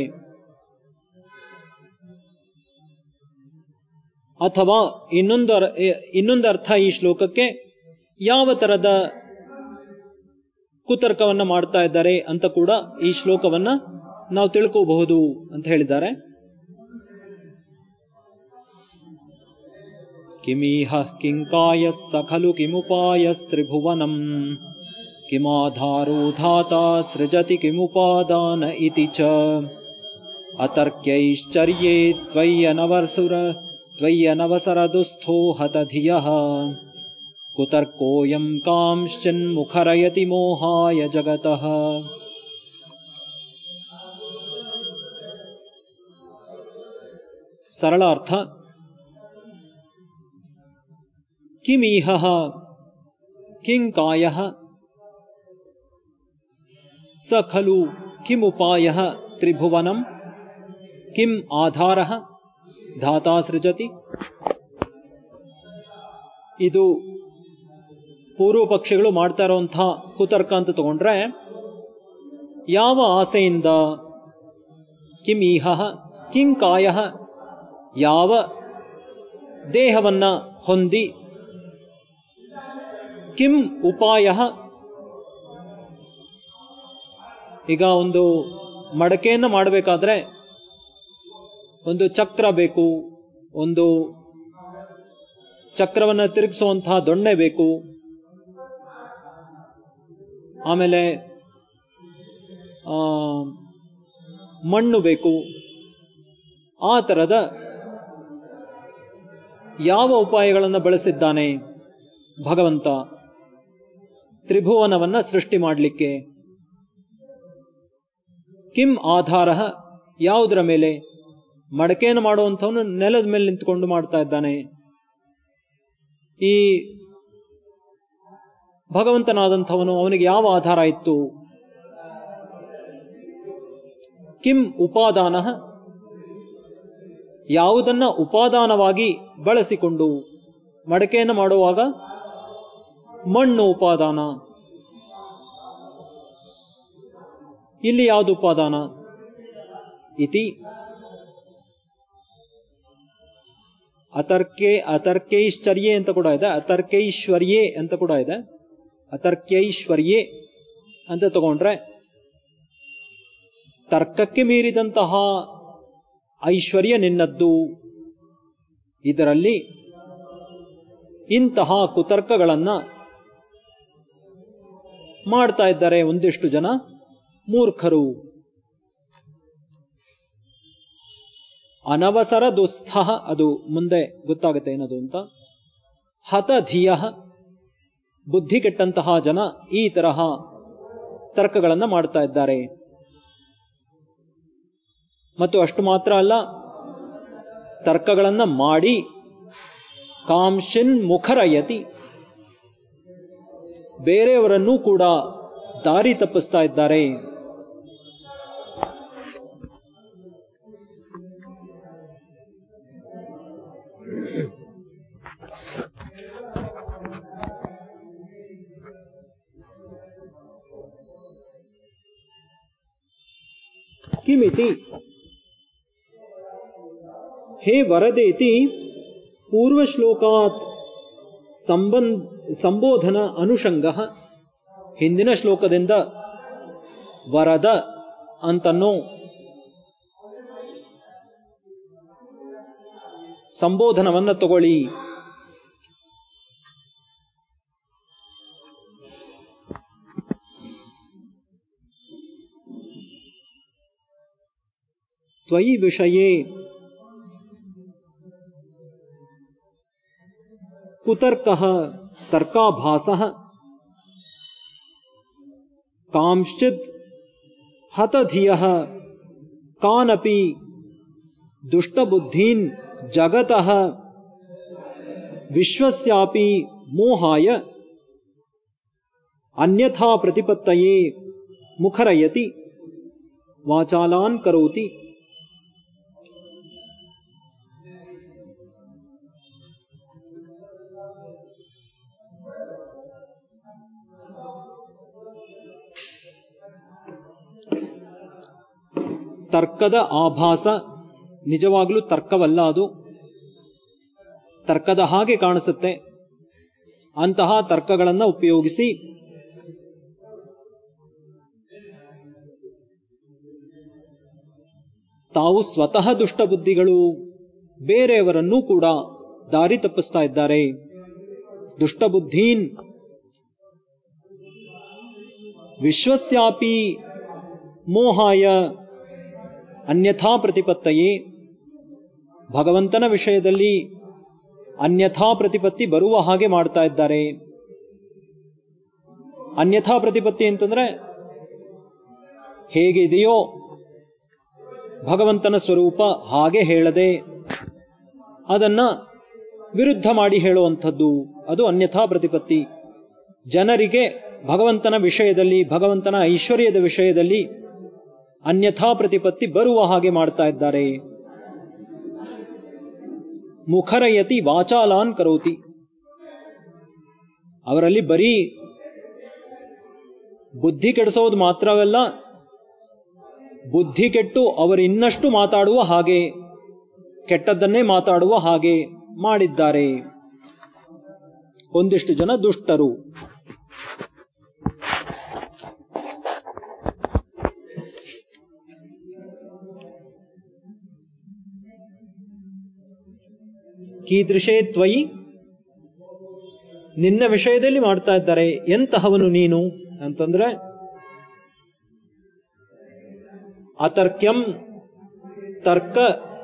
ಅಥವಾ ಇನ್ನೊಂದು ಅರ್- ಇನ್ನೊಂದು ಅರ್ಥ ಈ ಶ್ಲೋಕಕ್ಕೆ ಯಾವ ತರದ ಕುತರ್ಕವನ್ನ ಮಾಡ್ತಾ ಇದ್ದಾರೆ ಅಂತ ಕೂಡ ಈ ಶ್ಲೋಕವನ್ನ ನಾವು ತಿಳ್ಕೋಬಹುದು ಅಂತ ಹೇಳಿದ್ದಾರೆ ಕಿಮೀಹ ಕಿಂಕಾಯ ಸ ಖಲು ಕಿಮುಪಾಯಸ್ತ್ರಿಭುವನಂ ಕಿಮಾಧಾರೋ ಧಾತಾ ಸೃಜತಿ ಕಿಮುಪಾದಾನ ಇತಿ ಚ ಅತರ್ಕ್ಯೈಶ್ಚರ್ಯೇ ತ್ವಯ್ಯನವಸುರ ತ್ವಯ್ಯನವಸರದುಸ್ಥೋ ಹತಧಿಯಃ ಕುತರ್ಕೋऽयं ಕಾಂಶ್ಚಿನ್ಮುಖರಯತಿ ಮೋಹಾಯ ಜಗತಃ ಸರಳ ಅರ್ಥ ಕಿಮೀಹ ಕಿಂ ಕಾಯ ಸ ಖಲು ಕಿಮುಪಾಯ ತ್ರಿಭುವನಂ ಕಿಂ ಆಧಾರ ಧಾತಾ ಸೃಜತಿ ಇದು ಪೂರ್ವ ಪಕ್ಷಿಗಳು ಮಾಡ್ತಾ ಇರುವಂತಹ ಕುತರ್ಕ ಅಂತ ತಗೊಂಡ್ರೆ ಯಾವ ಆಸೆಯಿಂದ ಕಿಂ ಈಹ ಕಿಂ ಕಾಯ ಯಾವ ದೇಹವನ್ನ ಹೊಂದಿ ಕಿಂ ಉಪಾಯ ಈಗ ಒಂದು ಮಡಕೆಯನ್ನು ಮಾಡಬೇಕಾದ್ರೆ ಒಂದು ಚಕ್ರ ಬೇಕು ಒಂದು ಚಕ್ರವನ್ನು ತಿರುಗಿಸುವಂತಹ ದೊಣ್ಣೆ ಬೇಕು ಆಮೇಲೆ ಆ, ಮಣ್ಣು ಬೇಕು ಆ ತರದ ಯಾವ ಉಪಾಯಗಳನ್ನು ಬಳಸಿದ್ದಾನೆ ಭಗವಂತ ತ್ರಿಭುವನವನ್ನ ಸೃಷ್ಟಿ ಮಾಡಲಿಕ್ಕೆ ಕಿಂ ಆಧಾರ ಯಾವುದರ ಮೇಲೆ ಮಡಕೆಯನ್ನು ಮಾಡುವಂಥವನು ನೆಲದ ಮೇಲೆ ನಿಂತ್ಕೊಂಡು ಮಾಡ್ತಾ ಇದ್ದಾನೆ ಈ ಭಗವಂತನಾದಂಥವನು ಅವನಿಗೆ ಯಾವ ಆಧಾರ ಇತ್ತು ಕಿಂ ಉಪಾದಾನ ಯಾವುದನ್ನ ಉಪಾದಾನವಾಗಿ ಬಳಸಿಕೊಂಡು ಮಡಕೆಯನ್ನು ಮಾಡುವಾಗ ಮಣ್ಣು ಉಪಾದಾನ ಇಲ್ಲಿ ಯಾವುದು ಉಪಾದಾನ ಇತಿ ಅತರ್ಕೆ ಅತರ್ಕೈಶ್ಚರ್ಯೆ ಅಂತ ಕೂಡ ಇದೆ ಅತರ್ಕೈಶ್ವರ್ಯೆ ಅಂತ ಕೂಡ ಇದೆ ಅತರ್ಕೈಶ್ವರ್ಯೆ ಅಂತ ತಗೊಂಡ್ರೆ ತರ್ಕಕ್ಕೆ ಮೀರಿದಂತಹ ಐಶ್ವರ್ಯ ನಿನ್ನದ್ದು ಇದರಲ್ಲಿ ಇಂತಹ ಕುತರ್ಕಗಳನ್ನ ಮಾಡ್ತಾ ಇದ್ದಾರೆ ಒಂದಿಷ್ಟು ಜನ ಮೂರ್ಖರು ಅನವಸರ ದುಸ್ಥ ಅದು ಮುಂದೆ ಗೊತ್ತಾಗುತ್ತೆ ಏನದು ಅಂತ ಹತಧಿಯ ಬುದ್ಧಿ ಕೆಟ್ಟಂತಹ ಜನ ಈ ತರಹ ತರ್ಕಗಳನ್ನ ಮಾಡ್ತಾ ಇದ್ದಾರೆ ಮತ್ತು ಅಷ್ಟು ಮಾತ್ರ ಅಲ್ಲ ತರ್ಕಗಳನ್ನ ಮಾಡಿ ಕಾಂಶಿನ್ ಮುಖರಯತಿ ಬೇರೆಯವರನ್ನೂ ಕೂಡ ದಾರಿ ತಪ್ಪಿಸ್ತಾ ಇದ್ದಾರೆ ಕಿಮಿತಿ ಹೇ ವರದೇತಿ ಪೂರ್ವಶ್ಲೋಕಾತ್ ಸಂಬಂಧ ಸಂಬೋಧನ ಅನುಷಂಗ ಹಿಂದಿನ ಶ್ಲೋಕದಿಂದ ವರದ ಅಂತನೋ ಸಂಬೋಧನವನ್ನ ತಗೊಳ್ಳಿ ತ್ವಯಿ ವಿಷಯೇ ಕುತರ್ಕಃ ತರ್ಕಾಭಾಸಃ ಕಾಂಶ್ಚಿತ್ ಹತಧಿಯಃ ಕಾನಪಿ ದುಷ್ಟಬುದ್ಧೀನ್ ಜಗತಃ ವಿಶ್ವಸ್ಯಾಪಿ ಮೋಹಾಯ ಅನ್ಯಥಾ ಪ್ರತಿಪತ್ತಯೇ ಮುಖರಯತಿ ವಾಚಾಲಾನ್ ಕರೋತಿ ತರ್ಕದ ಆಭಾಸ ನಿಜವಾಗಲೂ ತರ್ಕವಲ್ಲ ಅದು ತರ್ಕದ ಹಾಗೆ ಕಾಣಿಸುತ್ತೆ ಅಂತಹ ತರ್ಕಗಳನ್ನು ಉಪಯೋಗಿಸಿ ತಾವು ಸ್ವತಃ ದುಷ್ಟಬುದ್ಧಿಗಳು ಬೇರೆಯವರನ್ನೂ ಕೂಡ ದಾರಿ ತಪ್ಪಿಸ್ತಾ ಇದ್ದಾರೆ ದುಷ್ಟಬುದ್ಧೀನ್ ವಿಶ್ವಸ್ಯಾಪಿ ಮೋಹಾಯ ಅನ್ಯಥಾ ಪ್ರತಿಪತ್ತಯೇ ಭಗವಂತನ ವಿಷಯದಲ್ಲಿ ಅನ್ಯಥಾ ಪ್ರತಿಪತ್ತಿ ಬರುವ ಹಾಗೆ ಮಾಡ್ತಾ ಇದ್ದಾರೆ ಅನ್ಯಥಾ ಪ್ರತಿಪತ್ತಿ ಅಂತಂದ್ರೆ ಹೇಗಿದೆಯೋ ಭಗವಂತನ ಸ್ವರೂಪ ಹಾಗೆ ಹೇಳದೆ ಅದನ್ನ ವಿರುದ್ಧ ಮಾಡಿ ಹೇಳುವಂಥದ್ದು ಅದು ಅನ್ಯಥಾ ಪ್ರತಿಪತ್ತಿ ಜನರಿಗೆ ಭಗವಂತನ ವಿಷಯದಲ್ಲಿ ಭಗವಂತನ ಐಶ್ವರ್ಯದ ವಿಷಯದಲ್ಲಿ ಅನ್ಯಥಾ ಪ್ರತಿಪತ್ತಿ ಬರುವ ಹಾಗೆ ಮಾಡ್ತಾ ಇದ್ದಾರೆ ಮುಖರಯತಿ ವಾಚಾಲಾನ್ ಕರೋತಿ ಅವರಲ್ಲಿ ಬರೀ ಬುದ್ಧಿ ಕೆಡಿಸೋದು ಮಾತ್ರವಲ್ಲ ಬುದ್ಧಿ ಕೆಟ್ಟು ಅವರು ಇನ್ನಷ್ಟು ಮಾತಾಡುವ ಹಾಗೆ ಕೆಟ್ಟದ್ದನ್ನೇ ಮಾತಾಡುವ ಹಾಗೆ ಮಾಡಿದ್ದಾರೆ ಒಂದಿಷ್ಟು ಜನ ದುಷ್ಟರು ಕೀದೃಶೇ ತ್ವಯಿ ನಿನ್ನ ವಿಷಯದಲ್ಲಿ ಮಾಡ್ತಾ ಇದ್ದಾರೆ ಎಂತಹವನು ನೀನು ಅಂತಂದ್ರೆ ಅತರ್ಕ್ಯಂ ತರ್ಕ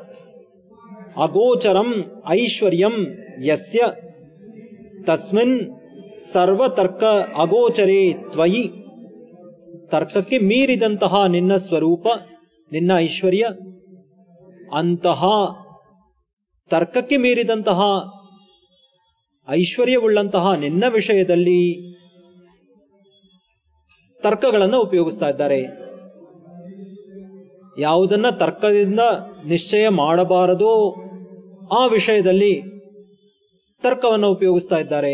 ಅಗೋಚರಂ ಐಶ್ವರ್ಯಂ ಯಸ್ಯ ತಸ್ಮಿನ್ ಸರ್ವತರ್ಕ ಅಗೋಚರೇ ತ್ವಯಿ ತರ್ಕಕ್ಕೆ ಮೀರಿದಂತಹ ನಿನ್ನ ಸ್ವರೂಪ ನಿನ್ನ ಐಶ್ವರ್ಯ ಅಂತಹ ತರ್ಕಕ್ಕೆ ಮೀರಿದಂತಹ ಐಶ್ವರ್ಯವುಳ್ಳಂತಹ ನಿನ್ನ ವಿಷಯದಲ್ಲಿ ತರ್ಕಗಳನ್ನು ಉಪಯೋಗಿಸ್ತಾ ಇದ್ದಾರೆ ಯಾವುದನ್ನ ತರ್ಕದಿಂದ ನಿಶ್ಚಯ ಮಾಡಬಾರದೋ ಆ ವಿಷಯದಲ್ಲಿ ತರ್ಕವನ್ನು ಉಪಯೋಗಿಸ್ತಾ ಇದ್ದಾರೆ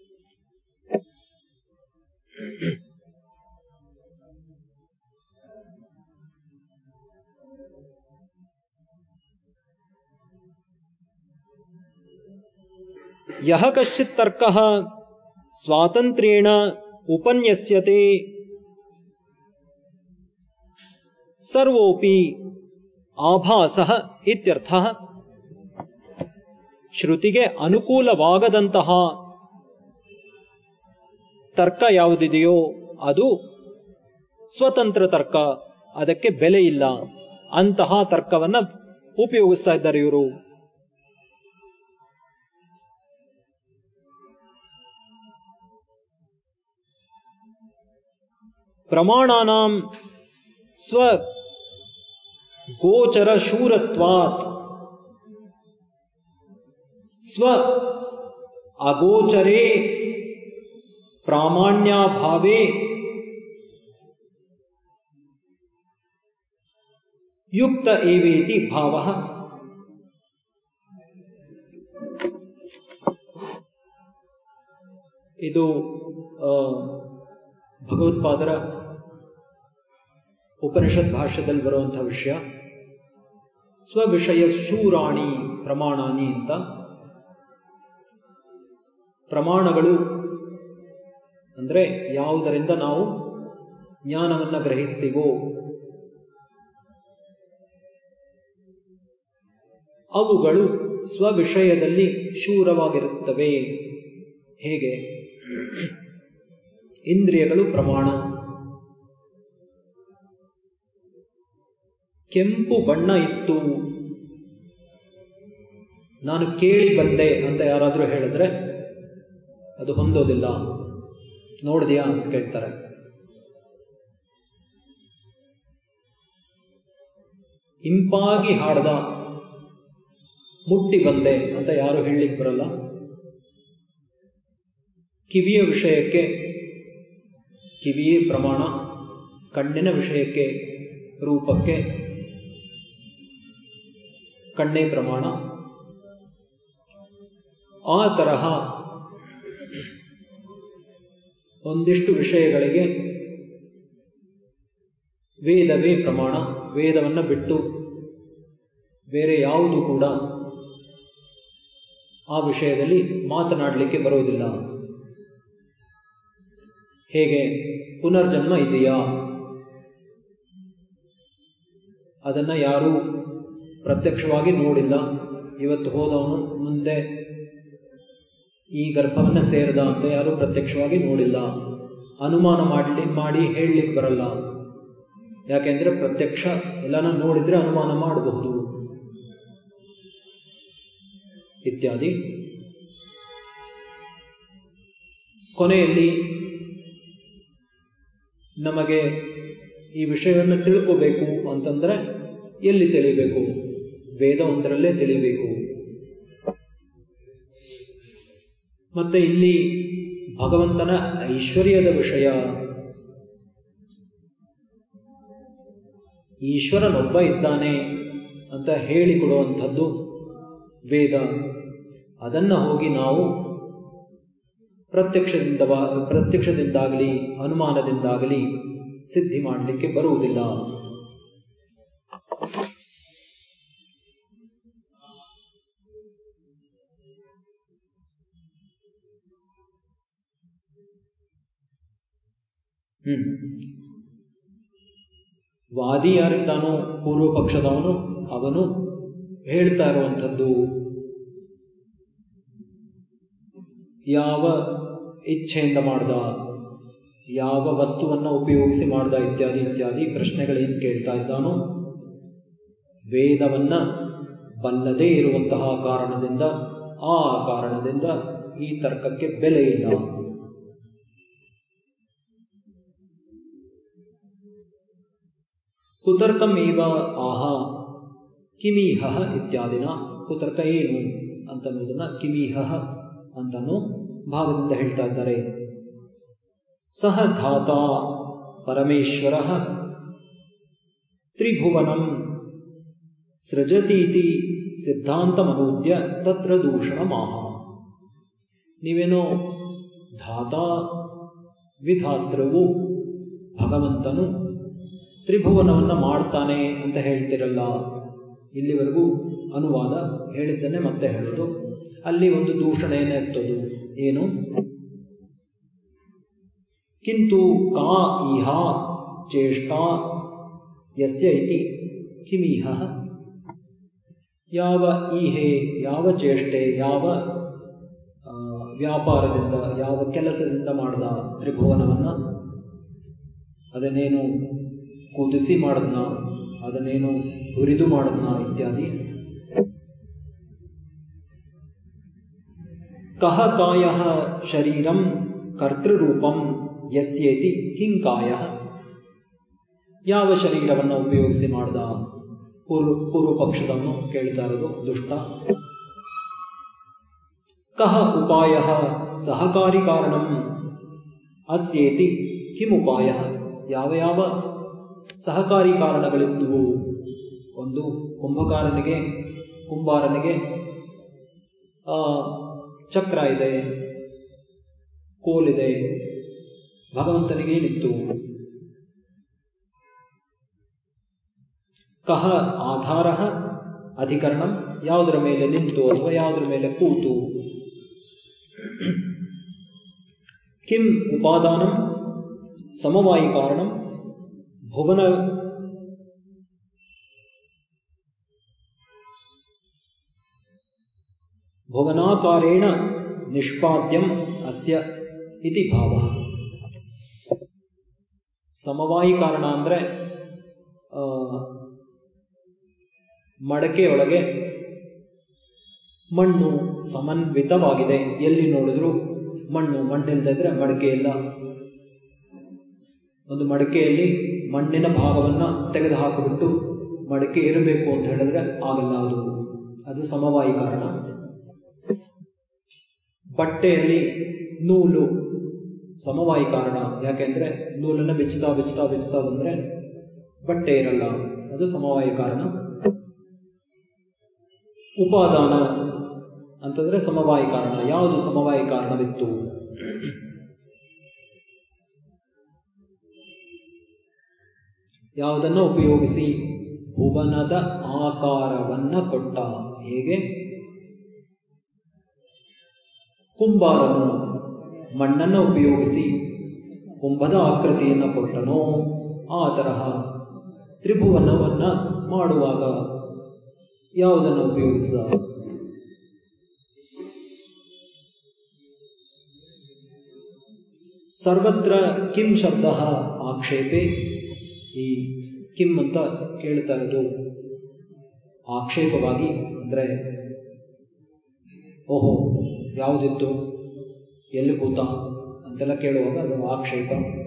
ಯಹ ಕಶ್ಚಿತ್ ತರ್ಕ ಸ್ವಾತಂತ್ರ್ಯೇಣ ಉಪನ್ಯಸ್ಯತೆ ಸರ್ವೋಪಿ ಆಭಾಸ ಇತ್ಯರ್ಥ ಶ್ರುತಿಗೆ ಅನುಕೂಲವಾಗದಂತಹ ತರ್ಕ ಯಾವುದಿದೆಯೋ ಅದು ಸ್ವತಂತ್ರ ತರ್ಕ ಅದಕ್ಕೆ ಬೆಲೆ ಇಲ್ಲ ಅಂತಹ ತರ್ಕವನ್ನ ಉಪಯೋಗಿಸ್ತಾ ಇದ್ದಾರೆ ಇವರು ಪ್ರಮಾಣಾನಾಂ ಸ್ವ ಗೋಚರ ಶೂರತ್ವಾತ್ ಸ್ವ ಅಗೋಚರೇ ಪ್ರಾಮಾಣ್ಯಾಭಾವೇ ಯುಕ್ತ ಏವೇತಿ ಭಾವ ಇದು ಭಗವತ್ಪಾದರ ಉಪನಿಷತ್ ಭಾಷ್ಯದಲ್ಲಿ ಬರುವಂತಹ ವಿಷಯ ಸ್ವವಿಷಯ ಶೂರಾಣಿ ಪ್ರಮಾಣಾನಿ ಅಂತ ಪ್ರಮಾಣಗಳು ಅಂದ್ರೆ ಯಾವುದರಿಂದ ನಾವು ಜ್ಞಾನವನ್ನ ಗ್ರಹಿಸ್ತೀವೋ ಅವುಗಳು ಸ್ವವಿಷಯದಲ್ಲಿ ಶೂರವಾಗಿರುತ್ತವೆ ಹೇಗೆ ಇಂದ್ರಿಯಗಳು ಪ್ರಮಾಣ ಕೆಂಪು ಬಣ್ಣ ಇತ್ತು ನಾನು ಕೇಳಿ ಬಂದೆ ಅಂತ ಯಾರಾದರೂ ಹೇಳಿದ್ರೆ ಅದು ಹೊಂದೋದಿಲ್ಲ ನೋಡಿದ್ಯಾ ಅಂತ ಕೇಳ್ತಾರೆ ಇಂಪಾಗಿ ಹಾಡ್ದ ಮುಟ್ಟಿ ಬಂದೆ ಅಂತ ಯಾರು ಹೇಳಲಿಕ್ಕೆ ಬರಲ್ಲ ಕಿವಿಯ ವಿಷಯಕ್ಕೆ ಕಿವಿಯೇ ಪ್ರಮಾಣ ಕಣ್ಣಿನ ವಿಷಯಕ್ಕೆ ರೂಪಕ್ಕೆ ಕಣ್ಣೇ ಪ್ರಮಾಣ ಆ ತರಹ ಒಂದಿಷ್ಟು ವಿಷಯಗಳಿಗೆ ವೇದವೇ ಪ್ರಮಾಣ ವೇದವನ್ನು ಬಿಟ್ಟು ಬೇರೆ ಯಾವುದು ಕೂಡ ಆ ವಿಷಯದಲ್ಲಿ ಮಾತನಾಡಲಿಕ್ಕೆ ಬರೋದಿಲ್ಲ ಹೇಗೆ ಪುನರ್ಜನ್ಮ ಇದೆಯಾ ಅದನ್ನ ಯಾರೂ ಪ್ರತ್ಯಕ್ಷವಾಗಿ ನೋಡಿಲ್ಲ ಇವತ್ತು ಹೋದವನು ಮುಂದೆ ಈ ಗರ್ಭವನ್ನ ಸೇರಿದ ಅಂತ ಯಾರೂ ಪ್ರತ್ಯಕ್ಷವಾಗಿ ನೋಡಿಲ್ಲ ಅನುಮಾನ ಮಾಡಲಿ ಮಾಡಿ ಹೇಳಲಿಕ್ಕೆ ಬರಲ್ಲ ಯಾಕೆಂದ್ರೆ ಪ್ರತ್ಯಕ್ಷ ಎಲ್ಲಾನ ನೋಡಿದ್ರೆ ಅನುಮಾನ ಮಾಡಬಹುದು ಇತ್ಯಾದಿ ಕೊನೆಯಲ್ಲಿ ನಮಗೆ ಈ ವಿಷಯವನ್ನು ತಿಳ್ಕೋಬೇಕು ಅಂತಂದ್ರೆ ಎಲ್ಲಿ ತಿಳಿಬೇಕು ವೇದ ಒಂದರಲ್ಲೇ ತಿಳಿಬೇಕು ಮತ್ತೆ ಇಲ್ಲಿ ಭಗವಂತನ ಐಶ್ವರ್ಯದ ವಿಷಯ ಈಶ್ವರನೊಬ್ಬ ಇದ್ದಾನೆ ಅಂತ ಹೇಳಿಕೊಡುವಂಥದ್ದು ವೇದ ಅದನ್ನ ಹೋಗಿ ನಾವು ಪ್ರತ್ಯಕ್ಷದಿಂದ ಪ್ರತ್ಯಕ್ಷದಿಂದಾಗಲಿ ಅನುಮಾನದಿಂದಾಗಲಿ ಸಿದ್ಧಿ ಮಾಡಲಿಕ್ಕೆ ಬರುವುದಿಲ್ಲ ಹ್ಮ್ ವಾದಿ ಯಾರಿದ್ದಾನೋ ಪೂರ್ವ ಪಕ್ಷದವನು ಅವನು ಹೇಳ್ತಾ ಇರುವಂಥದ್ದು ಯಾವ ಇಚ್ಛೆಯಿಂದ ಮಾಡ್ದ ಯಾವ ವಸ್ತುವನ್ನ ಉಪಯೋಗಿಸಿ ಮಾಡ್ದ ಇತ್ಯಾದಿ ಇತ್ಯಾದಿ ಪ್ರಶ್ನೆಗಳೇನು ಕೇಳ್ತಾ ಇದ್ದಾನೋ ವೇದವನ್ನ ಬಲ್ಲದೇ ಇರುವಂತಹ ಕಾರಣದಿಂದ ಆ ಕಾರಣದಿಂದ ಈ ತರ್ಕಕ್ಕೆ ಬೆಲೆ ಇಲ್ಲ ಕುತರ್ಕಮೇವ ಆಹ ಕಿಮೀಹ ಇತ್ಯಾದಿನ ಕುತರ್ಕ ಏನು ಅಂತನ್ನುವುದನ್ನ ಕಿಮೀಹ ಅಂತನೂ ಭಾಗದಿಂದ ಹೇಳ್ತಾ ಇದ್ದಾರೆ ಸಹ ಧಾತ ಪರಮೇಶ್ವರ ತ್ರಿಭುವನಂ ಸೃಜತೀತಿ ಸಿದ್ಧಾಂತಮನೂದ್ಯ ತತ್ರ ದೂಷಣಮಾಹ ನೀವೇನೋ ಧಾತ ವಿಧಾತೃವು ಭಗವಂತನು ತ್ರಿಭುವನವನ್ನ ಮಾಡ್ತಾನೆ ಅಂತ ಹೇಳ್ತಿರಲ್ಲ ಇಲ್ಲಿವರೆಗೂ ಅನುವಾದ ಹೇಳಿದ್ದನ್ನೇ ಮತ್ತೆ ಹೇಳೋದು ಅಲ್ಲಿ ಒಂದು ದೂಷಣೆಯನ್ನು ಎತ್ತೋದು ಏನು ಕಿಂತು ಕಾ ಇಹ ಚೇಷ್ಟಾ ಯಸ್ಯ ಇತಿ ಕಿಮೀಹ ಯಾವ ಈಹೆ ಯಾವ ಚೇಷ್ಟೆ ಯಾವ ವ್ಯಾಪಾರದಿಂದ ಯಾವ ಕೆಲಸದಿಂದ ಮಾಡಿದ ತ್ರಿಭುವನವನ್ನ ಅದನ್ನೇನು ಕುದಿಸಿ ಮಾಡದ್ನ ಅದನ್ನೇನು ಹುರಿದು ಮಾಡದ್ನ ಇತ್ಯಾದಿ ಕಹ ಕಾಯ ಶರೀರಂ ಕರ್ತೃರೂಪಂ ಯಸ್ಯೇತಿ ಕಿಂಕಾಯ ಯಾವ ಶರೀರವನ್ನು ಉಪಯೋಗಿಸಿ ಮಾಡ್ದ ಪೂರ್ವ ಪೂರ್ವ ಪಕ್ಷದವನು ಕೇಳ್ತಾ ಇರೋದು ದುಷ್ಟ ಕಹ ಉಪಾಯ ಸಹಕಾರಿ ಕಾರಣಂ ಅಸ್ಯೇತಿ ಕಿಂ ಉಪಾಯ ಯಾವ ಯಾವ ಸಹಕಾರಿ ಕಾರಣಗಳಿದ್ದುವು ಒಂದು ಕುಂಭಕಾರನಿಗೆ ಕುಂಬಾರನಿಗೆ ಆ ಚಕ್ರ ಇದೆ ಕೋಲಿದೆ ಭಗವಂತನಿಗೆ ಏನಿತ್ತು ಕಹ ಆಧಾರ ಅಧಿಕರಣ ಯಾವುದರ ಮೇಲೆ ನಿಂತು ಅಥವಾ ಯಾವುದರ ಮೇಲೆ ಕೂತು ಕಿಂ ಉಪಾದಾನಂ ಸಮವಾಯಿ ಕಾರಣಂ ಭುವನ ಭುವನಾಕಾರೇಣ ನಿಷ್ಪಾದ್ಯಂ ಅಸ್ಯ ಇತಿ ಭಾವ ಸಮವಾಯಿ ಕಾರಣ ಅಂದ್ರೆ ಮಡಕೆಯೊಳಗೆ ಮಣ್ಣು ಸಮನ್ವಿತವಾಗಿದೆ ಎಲ್ಲಿ ನೋಡಿದ್ರೂ ಮಣ್ಣು ಮಣ್ಣಿಲ್ದೇ ಇದ್ರೆ ಮಡಿಕೆ ಇಲ್ಲ ಒಂದು ಮಡಿಕೆಯಲ್ಲಿ ಮಣ್ಣಿನ ಭಾಗವನ್ನ ತೆಗೆದು ಹಾಕಿಬಿಟ್ಟು ಮಡಿಕೆ ಇರಬೇಕು ಅಂತ ಹೇಳಿದ್ರೆ ಆಗಲ್ಲ ಅದು ಅದು ಸಮವಾಯಿ ಕಾರಣ ಬಟ್ಟೆಯಲ್ಲಿ ನೂಲು ಸಮವಾಯಿ ಕಾರಣ ಯಾಕೆಂದ್ರೆ ನೂಲನ್ನು ಬಿಚ್ಚುತ್ತಾ ಬಿಚ್ಚುತ್ತಾ ಬಿಚ್ಚುತ್ತಾ ಬಂದ್ರೆ ಬಟ್ಟೆ ಇರಲ್ಲ ಅದು ಸಮವಾಯಿ ಕಾರಣ ಉಪಾದಾನ ಅಂತಂದ್ರೆ ಸಮವಾಯಿ ಕಾರಣ ಯಾವುದು ಸಮವಾಯಿ ಕಾರಣವಿತ್ತು ಯಾವುದನ್ನ ಉಪಯೋಗಿಸಿ ಭುವನದ ಆಕಾರವನ್ನ ಕೊಟ್ಟ ಹೇಗೆ ಕುಂಬಾರನು ಮಣ್ಣನ್ನು ಉಪಯೋಗಿಸಿ ಕುಂಭದ ಆಕೃತಿಯನ್ನು ಕೊಟ್ಟನೋ ಆ ತರಹ ತ್ರಿಭುವನವನ್ನ ಮಾಡುವಾಗ ಯಾವುದನ್ನು ಉಪಯೋಗಿಸಿದ ಸರ್ವತ್ರ ಕಿಂ ಶಬ್ದ ಆಕ್ಷೇಪೆ ಈ ಕಿಂ ಅಂತ ಕೇಳ್ತಾ ಇರೋದು ಆಕ್ಷೇಪವಾಗಿ ಅಂದ್ರೆ ಓಹೋ ಯಾವುದಿತ್ತು ಎಲ್ಲಿ ಕೂತ ಅಂತೆಲ್ಲ ಕೇಳುವಾಗ ಅದು ಆಕ್ಷೇಪ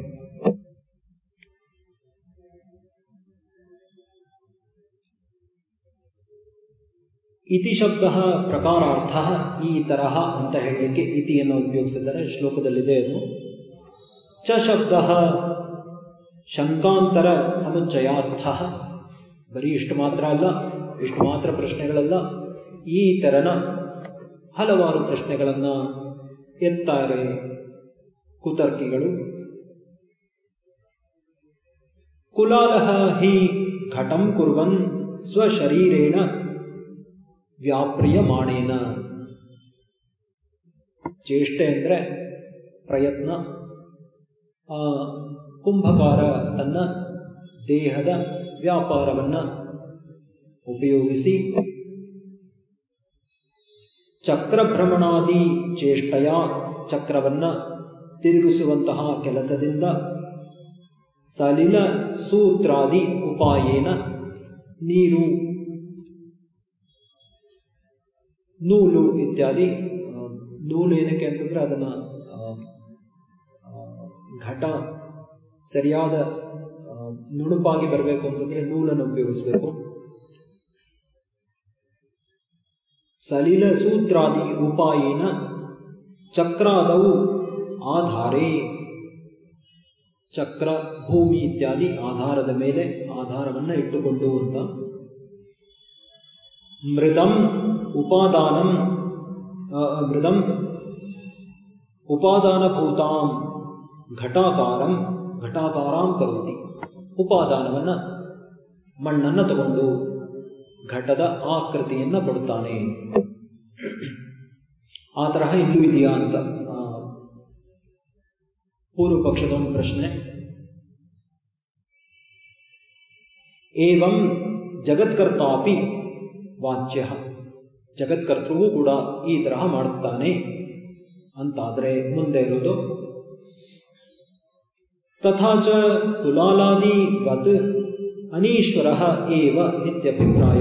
ಇತಿ ಶಬ್ದ ಪ್ರಕಾರಾರ್ಥ ಈ ತರಹ ಅಂತ ಹೇಳಲಿಕ್ಕೆ ಇತಿಯನ್ನು ಉಪಯೋಗಿಸಿದ್ದಾರೆ ಶ್ಲೋಕದಲ್ಲಿದೆ ಅದು ಚ ಶಬ್ದ ಶಂಕಾಂತರ ಸಮುಚ್ಚಯಾರ್ಥ ಬರೀ ಇಷ್ಟು ಮಾತ್ರ ಅಲ್ಲ ಇಷ್ಟು ಮಾತ್ರ ಪ್ರಶ್ನೆಗಳಲ್ಲ ಈ ತೆರನ ಹಲವಾರು ಪ್ರಶ್ನೆಗಳನ್ನ ಎತ್ತಾರೆ ಕುತರ್ಕಿಗಳು ಕುಲಾಲಹ ಹಿ ಘಟಂ ಕುರ್ವನ್ ಸ್ವಶರೀರೇಣ ವ್ಯಾಪ್ರಿಯಮಾಣೇನ ಚೇಷ್ಟೆ ಅಂದ್ರೆ ಪ್ರಯತ್ನ ಆ ಕುಂಭಕಾರ ತನ್ನ ದೇಹದ ವ್ಯಾಪಾರವನ್ನ ಉಪಯೋಗಿಸಿ ಚಕ್ರಭ್ರಮಣಾದಿ ಚೇಷ್ಟೆಯ ಚಕ್ರವನ್ನ ತಿರುಗಿಸುವಂತಹ ಕೆಲಸದಿಂದ ಸಲಿಲ ಸೂತ್ರಾದಿ ಉಪಾಯೇನ ನೀರು ನೂಲು ಇತ್ಯಾದಿ ನೂಲು ಏನಕ್ಕೆ ಅಂತಂದ್ರೆ ಅದನ್ನ ಘಟ ಸರಿಯಾದ ನುಣುಪಾಗಿ ಬರಬೇಕು ಅಂತಂದ್ರೆ ನೂಲನ್ನು ಉಪಯೋಗಿಸಬೇಕು ಸಲಿಲ ಸೂತ್ರಾದಿ ಉಪಾಯೇನ ಚಕ್ರಾದವು ಆಧಾರೇ ಚಕ್ರ ಭೂಮಿ ಇತ್ಯಾದಿ ಆಧಾರದ ಮೇಲೆ ಆಧಾರವನ್ನ ಇಟ್ಟುಕೊಂಡು ಅಂತ ಮೃದಂ ಉಪಾದಾನಂ ಮೃದಂ ಉಪಾದಾನಭೂತಾಂ ಘಟಾಕಾರಂ ಘಟಾಕಾರಾಂ ಕರೋತಿ ಉಪಾದಾನವನ್ನ ಮಣ್ಣನ್ನ ತಗೊಂಡು ಘಟದ ಆಕೃತಿಯನ್ನ ಕೊಡ್ತಾನೆ ಆ ತರಹ ಇಲ್ಲೂ ಇದೆಯಾ ಅಂತ ಪೂರ್ವ ಪಕ್ಷದ ಒಂದು ಪ್ರಶ್ನೆ ಏವಂ ಜಗತ್ಕರ್ತಾಪಿ ವಾಚ್ಯ ಜಗತ್ಕರ್ತೃವೂ ಕೂಡ ಈ ತರಹ ಮಾಡುತ್ತಾನೆ ಅಂತಾದ್ರೆ ಮುಂದೆ ಇರೋದು ತಥಾಚ ಕುಲಾಲಾದಿವತ್ ಅನೀಶ್ವರ ಏವ ಇತ್ಯಭಿಪ್ರಾಯ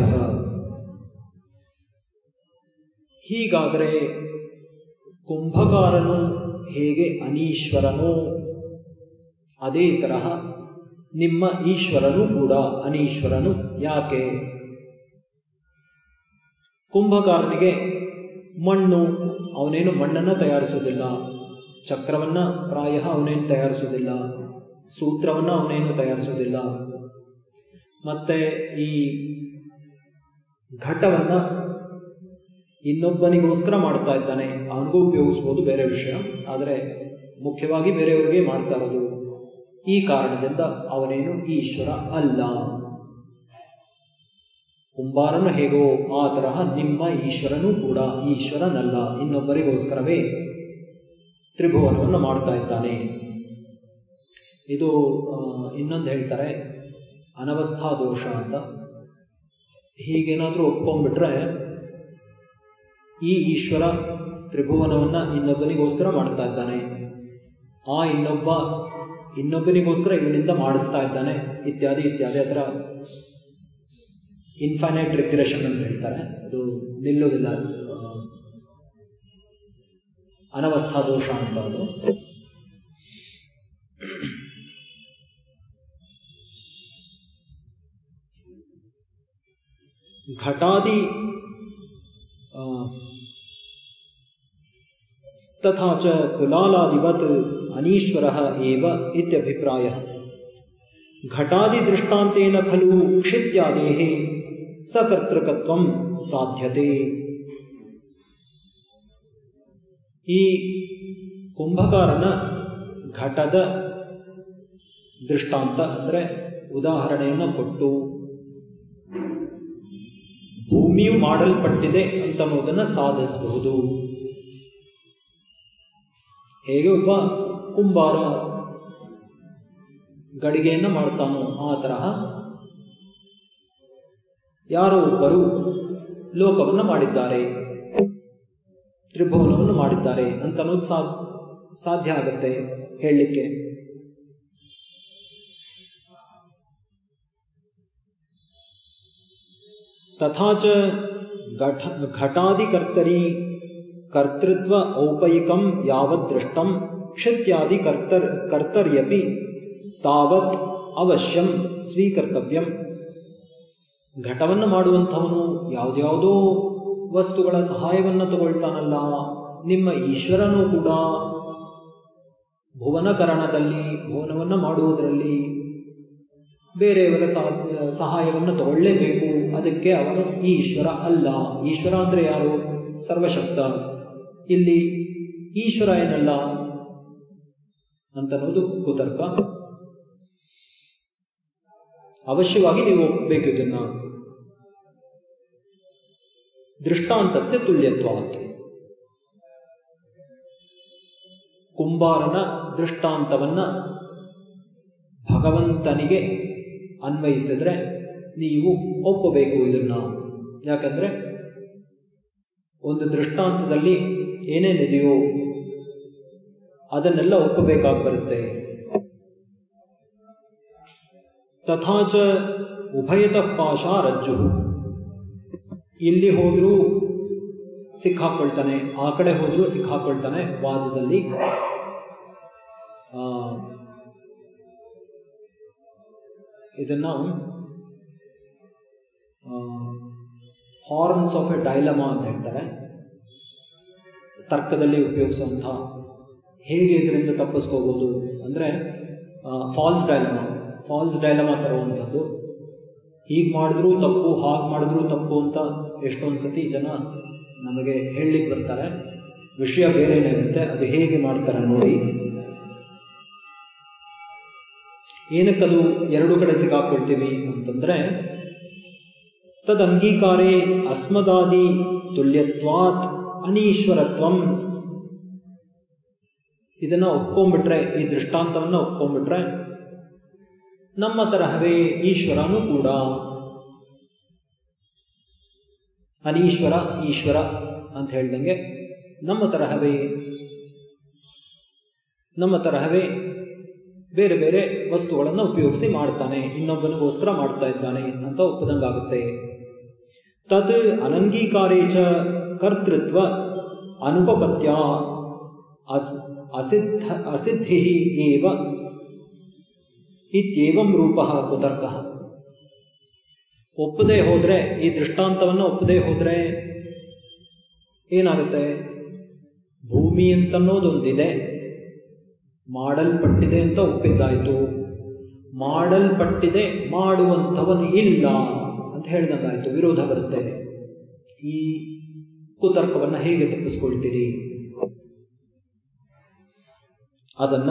ಹೀಗಾದರೆ ಕುಂಭಕಾರನು ಹೇಗೆ ಅನೀಶ್ವರನೋ ಅದೇ ತರಹ ನಿಮ್ಮ ಈಶ್ವರನು ಕೂಡ ಅನೀಶ್ವರನು ಯಾಕೆ ಕುಂಭಕಾರನಿಗೆ ಮಣ್ಣು ಅವನೇನು ಮಣ್ಣನ್ನ ತಯಾರಿಸುವುದಿಲ್ಲ ಚಕ್ರವನ್ನ ಪ್ರಾಯ ಅವನೇನು ತಯಾರಿಸುವುದಿಲ್ಲ ಸೂತ್ರವನ್ನ ಅವನೇನು ತಯಾರಿಸುವುದಿಲ್ಲ ಮತ್ತೆ ಈ ಘಟವನ್ನ ಇನ್ನೊಬ್ಬನಿಗೋಸ್ಕರ ಮಾಡ್ತಾ ಇದ್ದಾನೆ ಅವನಿಗೂ ಉಪಯೋಗಿಸ್ಬೋದು ಬೇರೆ ವಿಷಯ ಆದರೆ ಮುಖ್ಯವಾಗಿ ಬೇರೆಯವರಿಗೆ ಮಾಡ್ತಾ ಇರೋದು ಈ ಕಾರಣದಿಂದ ಅವನೇನು ಈಶ್ವರ ಅಲ್ಲ ಕುಂಬಾರನು ಹೇಗೋ ಆ ತರಹ ನಿಮ್ಮ ಈಶ್ವರನೂ ಕೂಡ ಈಶ್ವರನಲ್ಲ ಇನ್ನೊಬ್ಬರಿಗೋಸ್ಕರವೇ ತ್ರಿಭುವನವನ್ನು ಮಾಡ್ತಾ ಇದ್ದಾನೆ ಇದು ಇನ್ನೊಂದು ಹೇಳ್ತಾರೆ ಅನವಸ್ಥಾ ದೋಷ ಅಂತ ಹೀಗೇನಾದ್ರೂ ಒಪ್ಕೊಂಡ್ಬಿಟ್ರೆ ಈ ಈಶ್ವರ ತ್ರಿಭುವನವನ್ನ ಇನ್ನೊಬ್ಬನಿಗೋಸ್ಕರ ಮಾಡ್ತಾ ಇದ್ದಾನೆ ಆ ಇನ್ನೊಬ್ಬ ಇನ್ನೊಬ್ಬನಿಗೋಸ್ಕರ ಇವನಿಂದ ಮಾಡಿಸ್ತಾ ಇದ್ದಾನೆ ಇತ್ಯಾದಿ ಇತ್ಯಾದಿ ಅದರ ಇನ್ಫೈನೈಟ್ ರಿಗ್ರೆಷನ್ ಅಂತ ಹೇಳ್ತಾರೆ ಅದು ನಿಲ್ಲೋದಿಲ್ಲ ಅನವಸ್ಥಾ ದೋಷ ಅಂತ ಅದು ಘಟಾದಿ तथा च कुलालादिवत् अनीश्वरः एव इत्यभिप्रायः घटादिदृष्टान्तेन खलु क्षित्यादेः सकर्तृकत्वं ಸಾಧ್ಯತೆ ಈ ಕುಂಭಕಾರನ ಘಟದ ದೃಷ್ಟಾಂತ ಅಂದರೆ ಉದಾಹರಣೆಯನ್ನು ಕೊಟ್ಟು ಭೂಮಿಯು ಮಾಡಲ್ಪಟ್ಟಿದೆ ಅಂತನ್ನುವುದನ್ನು ಸಾಧಿಸಬಹುದು ಹೇಗೆ ಒಬ್ಬ ಕುಂಬಾರ ಗಡಿಗೆಯನ್ನು ಮಾಡ್ತಾನೋ ಆ ತರಹ ಯಾರೋ ಒಬ್ಬರು ಲೋಕವನ್ನು ಮಾಡಿದ್ದಾರೆ ತ್ರಿಭುವನವನ್ನು ಮಾಡಿದ್ದಾರೆ ಅಂತ ಅನ್ನೋದು ಸಾಧ್ಯ ಆಗತ್ತೆ ಹೇಳಲಿಕ್ಕೆ ತಥಾಚ ಘಟ ಘಟಾದಿಕರ್ತರಿ ಕರ್ತೃತ್ವ ಔಪಯಿಕಂ ಯಾವತ್ ದೃಷ್ಟಂ ಕ್ಷತ್ಯಾದಿ ಕರ್ತರ್ ಕರ್ತರ್ಯಪಿ ತಾವತ್ ಅವಶ್ಯಂ ಸ್ವೀಕರ್ತವ್ಯಂ ಘಟವನ್ನು ಮಾಡುವಂಥವನು ಯಾವುದ್ಯಾವುದೋ ವಸ್ತುಗಳ ಸಹಾಯವನ್ನು ತಗೊಳ್ತಾನಲ್ಲ ನಿಮ್ಮ ಈಶ್ವರನೂ ಕೂಡ ಭುವನಕರಣದಲ್ಲಿ ಭುವನವನ್ನು ಮಾಡುವುದರಲ್ಲಿ ಬೇರೆಯವರ ಸಹಾಯವನ್ನು ತಗೊಳ್ಳೇಬೇಕು ಅದಕ್ಕೆ ಅವನು ಈ ಈಶ್ವರ ಅಲ್ಲ ಈಶ್ವರ ಅಂದ್ರೆ ಯಾರು ಸರ್ವಶಕ್ತ ಇಲ್ಲಿ ಈಶ್ವರ ಏನಲ್ಲ ಅಂತನ್ನೋದು ಕುತರ್ಕ ಅವಶ್ಯವಾಗಿ ನೀವು ಒಪ್ಪಬೇಕು ಇದನ್ನ ದೃಷ್ಟಾಂತಸ್ಯ ತುಲ್ಯತ್ವಾತ್ ಕುಂಬಾರನ ದೃಷ್ಟಾಂತವನ್ನ ಭಗವಂತನಿಗೆ ಅನ್ವಯಿಸಿದ್ರೆ ನೀವು ಒಪ್ಪಬೇಕು ಇದನ್ನ ಯಾಕಂದ್ರೆ ಒಂದು ದೃಷ್ಟಾಂತದಲ್ಲಿ ಏನೇನಿದೆಯೋ ಅದನ್ನೆಲ್ಲ ಒಪ್ಪಬೇಕಾಗಿ ಬರುತ್ತೆ ತಥಾಚ ಉಭಯತಃ ಪಾಶ ರಜ್ಜು ಇಲ್ಲಿ ಹೋದ್ರೂ ಸಿಕ್ಕಾಕೊಳ್ತಾನೆ ಆ ಕಡೆ ಹೋದ್ರೂ ಸಿಕ್ಕಾಕೊಳ್ತಾನೆ ವಾದದಲ್ಲಿ ಆ ಇದನ್ನ ಹಾರ್ನ್ಸ್ ಆಫ್ ಎ ಡೈಲಮಾ ಅಂತ ಹೇಳ್ತಾರೆ ತರ್ಕದಲ್ಲಿ ಉಪಯೋಗಿಸುವಂಥ ಹೇಗೆ ಇದರಿಂದ ತಪ್ಪಿಸ್ಕೋಬಹುದು ಅಂದ್ರೆ ಫಾಲ್ಸ್ ಡೈಲಮಾ ಫಾಲ್ಸ್ ಡೈಲಮಾ ತರುವಂಥದ್ದು ಹೀಗೆ ಮಾಡಿದ್ರು ತಪ್ಪು ಹಾಗೆ ಮಾಡಿದ್ರು ತಪ್ಪು ಅಂತ ಎಷ್ಟೊಂದು ಸತಿ ಜನ ನಮಗೆ ಹೇಳಲಿಕ್ಕೆ ಬರ್ತಾರೆ ವಿಷಯ ಬೇರೆನೇ ಇರುತ್ತೆ ಅದು ಹೇಗೆ ಮಾಡ್ತಾರೆ ನೋಡಿ ಏನಕ್ಕದು ಎರಡು ಕಡೆ ಸಿಗಾಕೊಳ್ತೀವಿ ಅಂತಂದ್ರೆ ತದ್ ಅಂಗೀಕಾರೇ ಅಸ್ಮದಾದಿ ತುಲ್ಯತ್ವಾತ್ ಅನೀಶ್ವರತ್ವಂ ಇದನ್ನ ಒಪ್ಕೊಂಡ್ಬಿಟ್ರೆ ಈ ದೃಷ್ಟಾಂತವನ್ನ ಒಪ್ಕೊಂಡ್ಬಿಟ್ರೆ ನಮ್ಮ ತರಹವೇ ಈಶ್ವರನು ಕೂಡ ಅನೀಶ್ವರ ಈಶ್ವರ ಅಂತ ಹೇಳ್ದಂಗೆ ನಮ್ಮ ತರಹವೇ ನಮ್ಮ ತರಹವೇ ಬೇರೆ ಬೇರೆ ವಸ್ತುಗಳನ್ನು ಉಪಯೋಗಿಸಿ ಮಾಡ್ತಾನೆ ಇನ್ನೊಬ್ಬನಿಗೋಸ್ಕರ ಮಾಡ್ತಾ ಇದ್ದಾನೆ ಅಂತ ಒಪ್ಪದಂಗಾಗುತ್ತೆ ತದ್ ಅನಂಗೀಕಾರೇ ಚ ಕರ್ತೃತ್ವ ಅನುಪಪತ್ಯ ಅಸ್ ಅಸಿದ್ಧ ಅಸಿದ್ಧಿ ಏವ ಇತ್ಯೇವಂ ರೂಪ ಕುತರ್ಕ ಒಪ್ಪದೇ ಹೋದ್ರೆ ಈ ದೃಷ್ಟಾಂತವನ್ನು ಒಪ್ಪದೇ ಹೋದ್ರೆ ಏನಾಗುತ್ತೆ ಭೂಮಿ ಅಂತನ್ನೋದೊಂದಿದೆ ಮಾಡಲ್ಪಟ್ಟಿದೆ ಅಂತ ಒಪ್ಪಿದ್ದಾಯ್ತು ಮಾಡಲ್ಪಟ್ಟಿದೆ ಮಾಡುವಂಥವನು ಇಲ್ಲ ಅಂತ ಹೇಳ್ದಂಗಾಯ್ತು ವಿರೋಧ ಬರುತ್ತೆ ಈ ಕುತರ್ಕವನ್ನ ಹೇಗೆ ತಪ್ಪಿಸ್ಕೊಳ್ತೀರಿ ಅದನ್ನ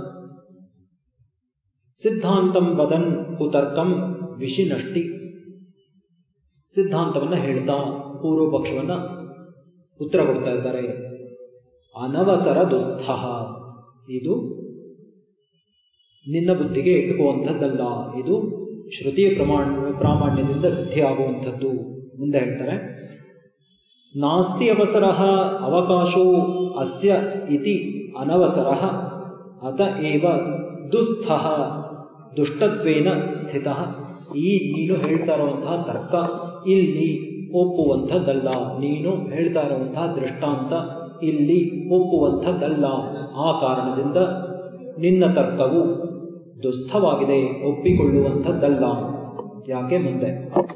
ಸಿದ್ಧಾಂತಂ ವದನ್ ಕುತರ್ಕಂ ವಿಷಿನಷ್ಟಿ ಸಿದ್ಧಾಂತವನ್ನ ಹೇಳ್ತಾ ಪೂರ್ವ ಪಕ್ಷವನ್ನ ಉತ್ತರ ಕೊಡ್ತಾ ಇದ್ದಾರೆ ಅನವಸರ ದುಸ್ಥ ಇದು ನಿನ್ನ ಬುದ್ಧಿಗೆ ಇಟ್ಟುಕುವಂಥದ್ದಲ್ಲ ಇದು ಶ್ರುತಿಯ ಪ್ರಮಾಣ ಪ್ರಾಮಾಣ್ಯದಿಂದ ಸಿದ್ಧಿಯಾಗುವಂಥದ್ದು ಮುಂದೆ ಹೇಳ್ತಾರೆ ನಾಸ್ತಿ ಅವಸರ ಅವಕಾಶೋ ಅಸ್ಯ ಇತಿ ಅನವಸರ ಅತ ಏವ ದುಸ್ಥ ದುಷ್ಟತ್ವೇನ ಸ್ಥಿತ ಈ ನೀನು ಹೇಳ್ತಾ ಇರುವಂತಹ ತರ್ಕ ಇಲ್ಲಿ ಒಪ್ಪುವಂಥದ್ದಲ್ಲ ನೀನು ಹೇಳ್ತಾ ಇರುವಂತಹ ದೃಷ್ಟಾಂತ ಇಲ್ಲಿ ಒಪ್ಪುವಂಥದ್ದಲ್ಲ ಆ ಕಾರಣದಿಂದ ನಿನ್ನ ತರ್ಕವು ದುಸ್ಥವಾಗಿದೆ ಒಪ್ಪಿಕೊಳ್ಳುವಂಥದ್ದಲ್ಲ ಯಾಕೆ ಮುಂದೆ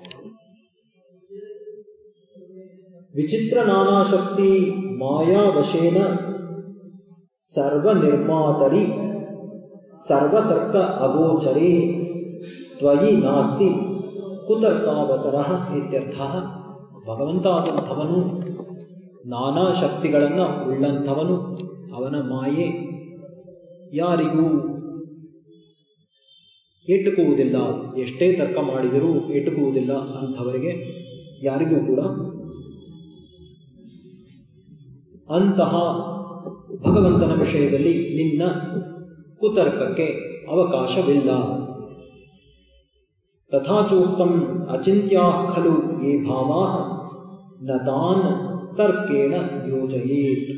ವಿಚಿತ್ರ ನಾನಾಶಕ್ತಿ ಮಾಯಾವಶೇನ ಸರ್ವನಿರ್ಮಾತರಿ ಸರ್ವತರ್ಕ ಅಗೋಚರೇ ತ್ವಯಿ ನಾಸ್ತಿ ಕುತರ್ಕಾವಸರ ಇತ್ಯರ್ಥ ಭಗವಂತ ಆದಂಥವನು ನಾನಾ ಶಕ್ತಿಗಳನ್ನು ಉಳ್ಳಂಥವನು ಅವನ ಮಾಯೆ ಯಾರಿಗೂ ಎಟುಕುವುದಿಲ್ಲ ಎಷ್ಟೇ ತರ್ಕ ಮಾಡಿದರೂ ಎಟುಕುವುದಿಲ್ಲ ಅಂಥವರಿಗೆ ಯಾರಿಗೂ ಕೂಡ ಅಂತಹ ಭಗವಂತನ ವಿಷಯದಲ್ಲಿ ನಿನ್ನ ಕುತರ್ಕಕ್ಕೆ ಅವಕಾಶವಿಲ್ಲ ತಥಾಚೋಕ್ತಂ ಅಚಿಂತ್ಯಾ ಖಲು ಯೇ ಭಾವಾ ನ ತಾನ್ ತರ್ಕೇಣ ಯೋಜಯೇತ್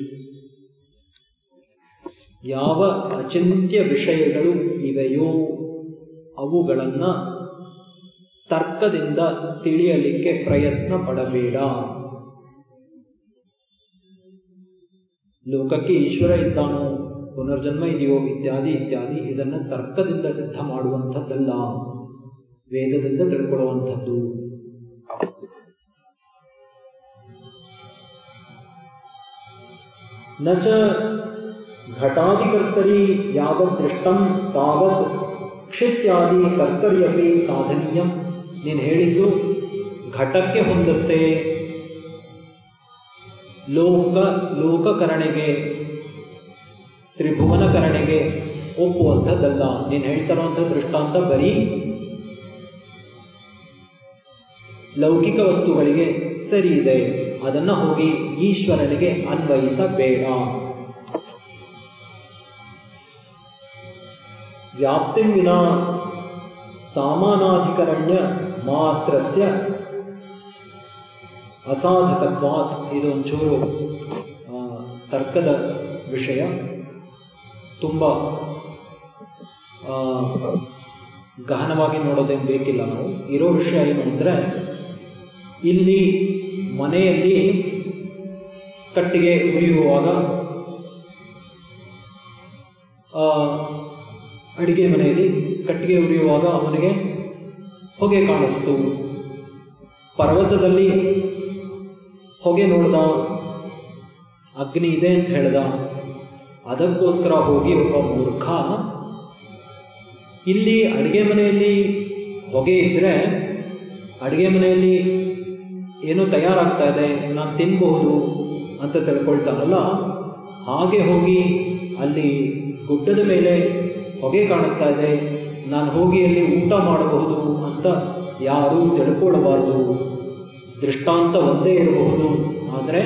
ಯಾವ ಅಚಿಂತ್ಯ ವಿಷಯಗಳು ಇವೆಯೋ ಅವುಗಳನ್ನ ತರ್ಕದಿಂದ ತಿಳಿಯಲಿಕ್ಕೆ ಪ್ರಯತ್ನ ಪಡಬೇಡ ಲೋಕಕ್ಕೆ ಈಶ್ವರ ಇದ್ದಾನೋ ಪುನರ್ಜನ್ಮ ಇದೆಯೋ ಇತ್ಯಾದಿ ಇತ್ಯಾದಿ ಇದನ್ನ ತರ್ಕದಿಂದ ಸಿದ್ಧ ಮಾಡುವಂಥದ್ದಲ್ಲ ವೇದದಿಂದ ತಿಳ್ಕೊಳ್ಳುವಂಥದ್ದು ನ ಚ ಘಟಾದಿಕರ್ತರಿ ಯಾವತ್ ದೃಷ್ಟಂ ತಾವತ್ ಕ್ಷಿತ್ಯಾದಿ ಕರ್ತರ್ಯಪಿ ಸಾಧನೀಯ ನೀನು ಹೇಳಿದ್ದು ಘಟಕ್ಕೆ ಹೊಂದುತ್ತೆ ಲೋಕ ಲೋಕಕರಣೆಗೆ ತ್ರಿಭುವನಕರಣೆಗೆ ಒಪ್ಪುವಂಥದ್ದಲ್ಲ ನೀನು ಹೇಳ್ತಾರಂಥ ದೃಷ್ಟಾಂತ ಬರೀ ಲೌಕಿಕ ವಸ್ತುಗಳಿಗೆ ಸರಿ ಇದೆ ಅದನ್ನ ಹೋಗಿ ಈಶ್ವರನಿಗೆ ಅನ್ವಯಿಸಬೇಡ ವ್ಯಾಪ್ತಿ ವಿನಾ ಸಾಮಾನಾಧಿಕರಣ್ಯ ಮಾತ್ರಸ್ಯ ಅಸಾಧಕತ್ವಾತ್ ಇದೊಂಚೂರು ತರ್ಕದ ವಿಷಯ ತುಂಬ ಗಹನವಾಗಿ ನೋಡೋದೇನು ಬೇಕಿಲ್ಲ ನಾವು ಇರೋ ವಿಷಯ ಏನು ಅಂದರೆ ಇಲ್ಲಿ ಮನೆಯಲ್ಲಿ ಕಟ್ಟಿಗೆ ಉರಿಯುವಾಗ ಅಡಿಗೆ ಮನೆಯಲ್ಲಿ ಕಟ್ಟಿಗೆ ಉರಿಯುವಾಗ ಅವನಿಗೆ ಹೊಗೆ ಕಾಣಿಸ್ತು ಪರ್ವತದಲ್ಲಿ ಹೊಗೆ ನೋಡ್ದ ಅಗ್ನಿ ಇದೆ ಅಂತ ಹೇಳ್ದ ಅದಕ್ಕೋಸ್ಕರ ಹೋಗಿ ಒಬ್ಬ ಮೂರ್ಖ ಇಲ್ಲಿ ಅಡಿಗೆ ಮನೆಯಲ್ಲಿ ಹೊಗೆ ಇದ್ರೆ ಅಡಿಗೆ ಮನೆಯಲ್ಲಿ ಏನೋ ತಯಾರಾಗ್ತಾ ಇದೆ ನಾನು ತಿನ್ಬಹುದು ಅಂತ ತಿಳ್ಕೊಳ್ತಾನಲ್ಲ ಹಾಗೆ ಹೋಗಿ ಅಲ್ಲಿ ಗುಡ್ಡದ ಮೇಲೆ ಹೊಗೆ ಕಾಣಿಸ್ತಾ ಇದೆ ನಾನು ಹೋಗಿ ಅಲ್ಲಿ ಊಟ ಮಾಡಬಹುದು ಅಂತ ಯಾರೂ ತಿಳ್ಕೊಳ್ಳಬಾರದು ದೃಷ್ಟಾಂತ ಒಂದೇ ಇರಬಹುದು ಆದರೆ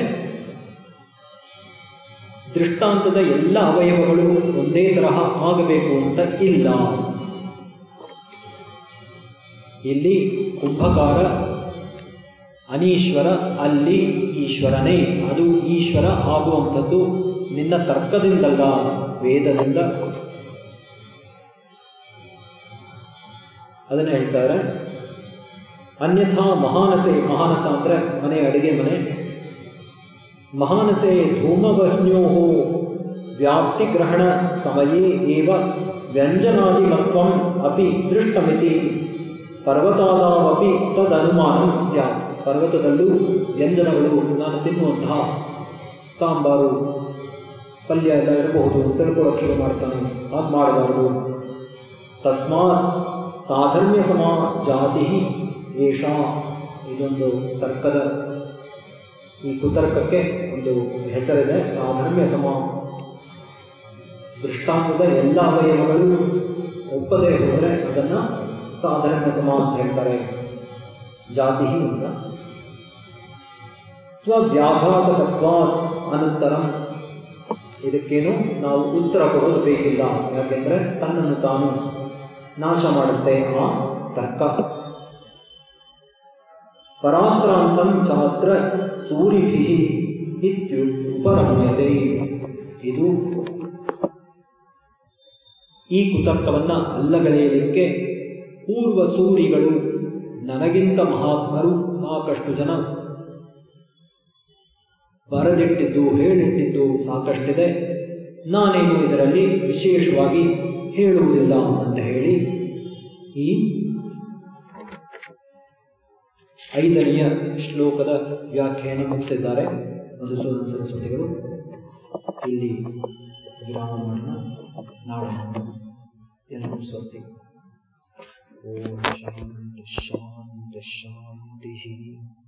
ದೃಷ್ಟಾಂತದ ಎಲ್ಲ ಅವಯವಗಳು ಒಂದೇ ತರಹ ಆಗಬೇಕು ಅಂತ ಇಲ್ಲ ಇಲ್ಲಿ ಕುಂಭಕಾರ ಅನೀಶ್ವರ ಅಲ್ಲಿ ಈಶ್ವರನೇ ಅದು ಈಶ್ವರ ಆಗುವಂಥದ್ದು ನಿನ್ನ ತರ್ಕದಿಂದಲ್ಲ ವೇದದಿಂದ ಅದನ್ನ ಹೇಳ್ತಾರೆ ಅನ್ಯಥಾ ಮಹಾನಸೆ ಮಹಾನಸ ಅಂದ್ರೆ ಮನೆ ಅಡಿಗೆ ಮನೆ ಮಹಾನಸೆ ಧೂಮವಹ್ನ್ಯೋ ವ್ಯಾಪ್ತಿಗ್ರಹಣ ಸಮಯೇ ಏವ ವ್ಯಂಜನಾದಿಮತ್ವಂ ಅಪಿ ದೃಷ್ಟಮಿತಿ ಪರ್ವತಾದಾವಪಿ ತದನುಮಾನ ಸ್ಯಾತ್ ಪರ್ವತದಲ್ಲೂ ವ್ಯಂಜನಗಳು ನಾನು ತಿನ್ನುವಂತಹ ಸಾಂಬಾರು ಪಲ್ಯ ಎಲ್ಲ ಇರಬಹುದು ತಿಳ್ಕೊಳ್ಳೋಕೆ ಶುರು ಮಾಡ್ತಾನೆ ಹಾಗೆ ಮಾಡಬಾರದು ತಸ್ಮಾತ್ ಸಾಧರ್ಮ್ಯ ಸಮ ಜಾತಿ ಏಷಾ ಇದೊಂದು ತರ್ಕದ ಈ ಕುತರ್ಕಕ್ಕೆ ಒಂದು ಹೆಸರಿದೆ ಸಾಧರ್ಮ್ಯ ಸಮ ದೃಷ್ಟಾಂತದ ಎಲ್ಲ ಅವಯವಗಳು ಒಪ್ಪದೇ ಹೋದರೆ ಅದನ್ನ ಸಾಧರ್ಮ್ಯ ಸಮ ಅಂತ ಹೇಳ್ತಾರೆ ಜಾತಿ ಅಂತ ಸ್ವವ್ಯಾಘಾತಕತ್ವಾತ್ ಅನಂತರಂ ಇದಕ್ಕೇನು ನಾವು ಉತ್ತರ ಕೊಡೋದು ಬೇಕಿಲ್ಲ ಯಾಕೆಂದ್ರೆ ತನ್ನನ್ನು ತಾನು ನಾಶ ಮಾಡುತ್ತೆ ಆ ತರ್ಕ ಪರಾಕ್ರಾಂತಂ ಚಾತ್ರ ಸೂರಿಭಿ ಇತ್ಯುಪರಮ್ಯತೆ ಇದು ಈ ಕುತರ್ಕವನ್ನ ಅಲ್ಲಗಳೆಯಲಿಕ್ಕೆ ಪೂರ್ವ ಸೂರಿಗಳು ನನಗಿಂತ ಮಹಾತ್ಮರು ಸಾಕಷ್ಟು ಜನ ಬರೆದಿಟ್ಟಿದ್ದು ಹೇಳಿಟ್ಟಿದ್ದು ಸಾಕಷ್ಟಿದೆ ನಾನೇನು ಇದರಲ್ಲಿ ವಿಶೇಷವಾಗಿ ಹೇಳುವುದಿಲ್ಲ ಅಂತ ಹೇಳಿ ಈ ಐದನೆಯ ಶ್ಲೋಕದ ವ್ಯಾಖ್ಯಾನ ಮುಗಿಸಿದ್ದಾರೆ ಮಧುಸೂದನ ಸರಸ್ವತಿಗಳು ಇಲ್ಲಿ ವಿರಾಮ ಮಾಡೋಣ ನಾಳೆ ಎಲ್ಲರೂ ಸ್ವಸ್ತಿ ಓಂ ಶಾಂತಿ ಶಾಂತಿ ಶಾಂತಿ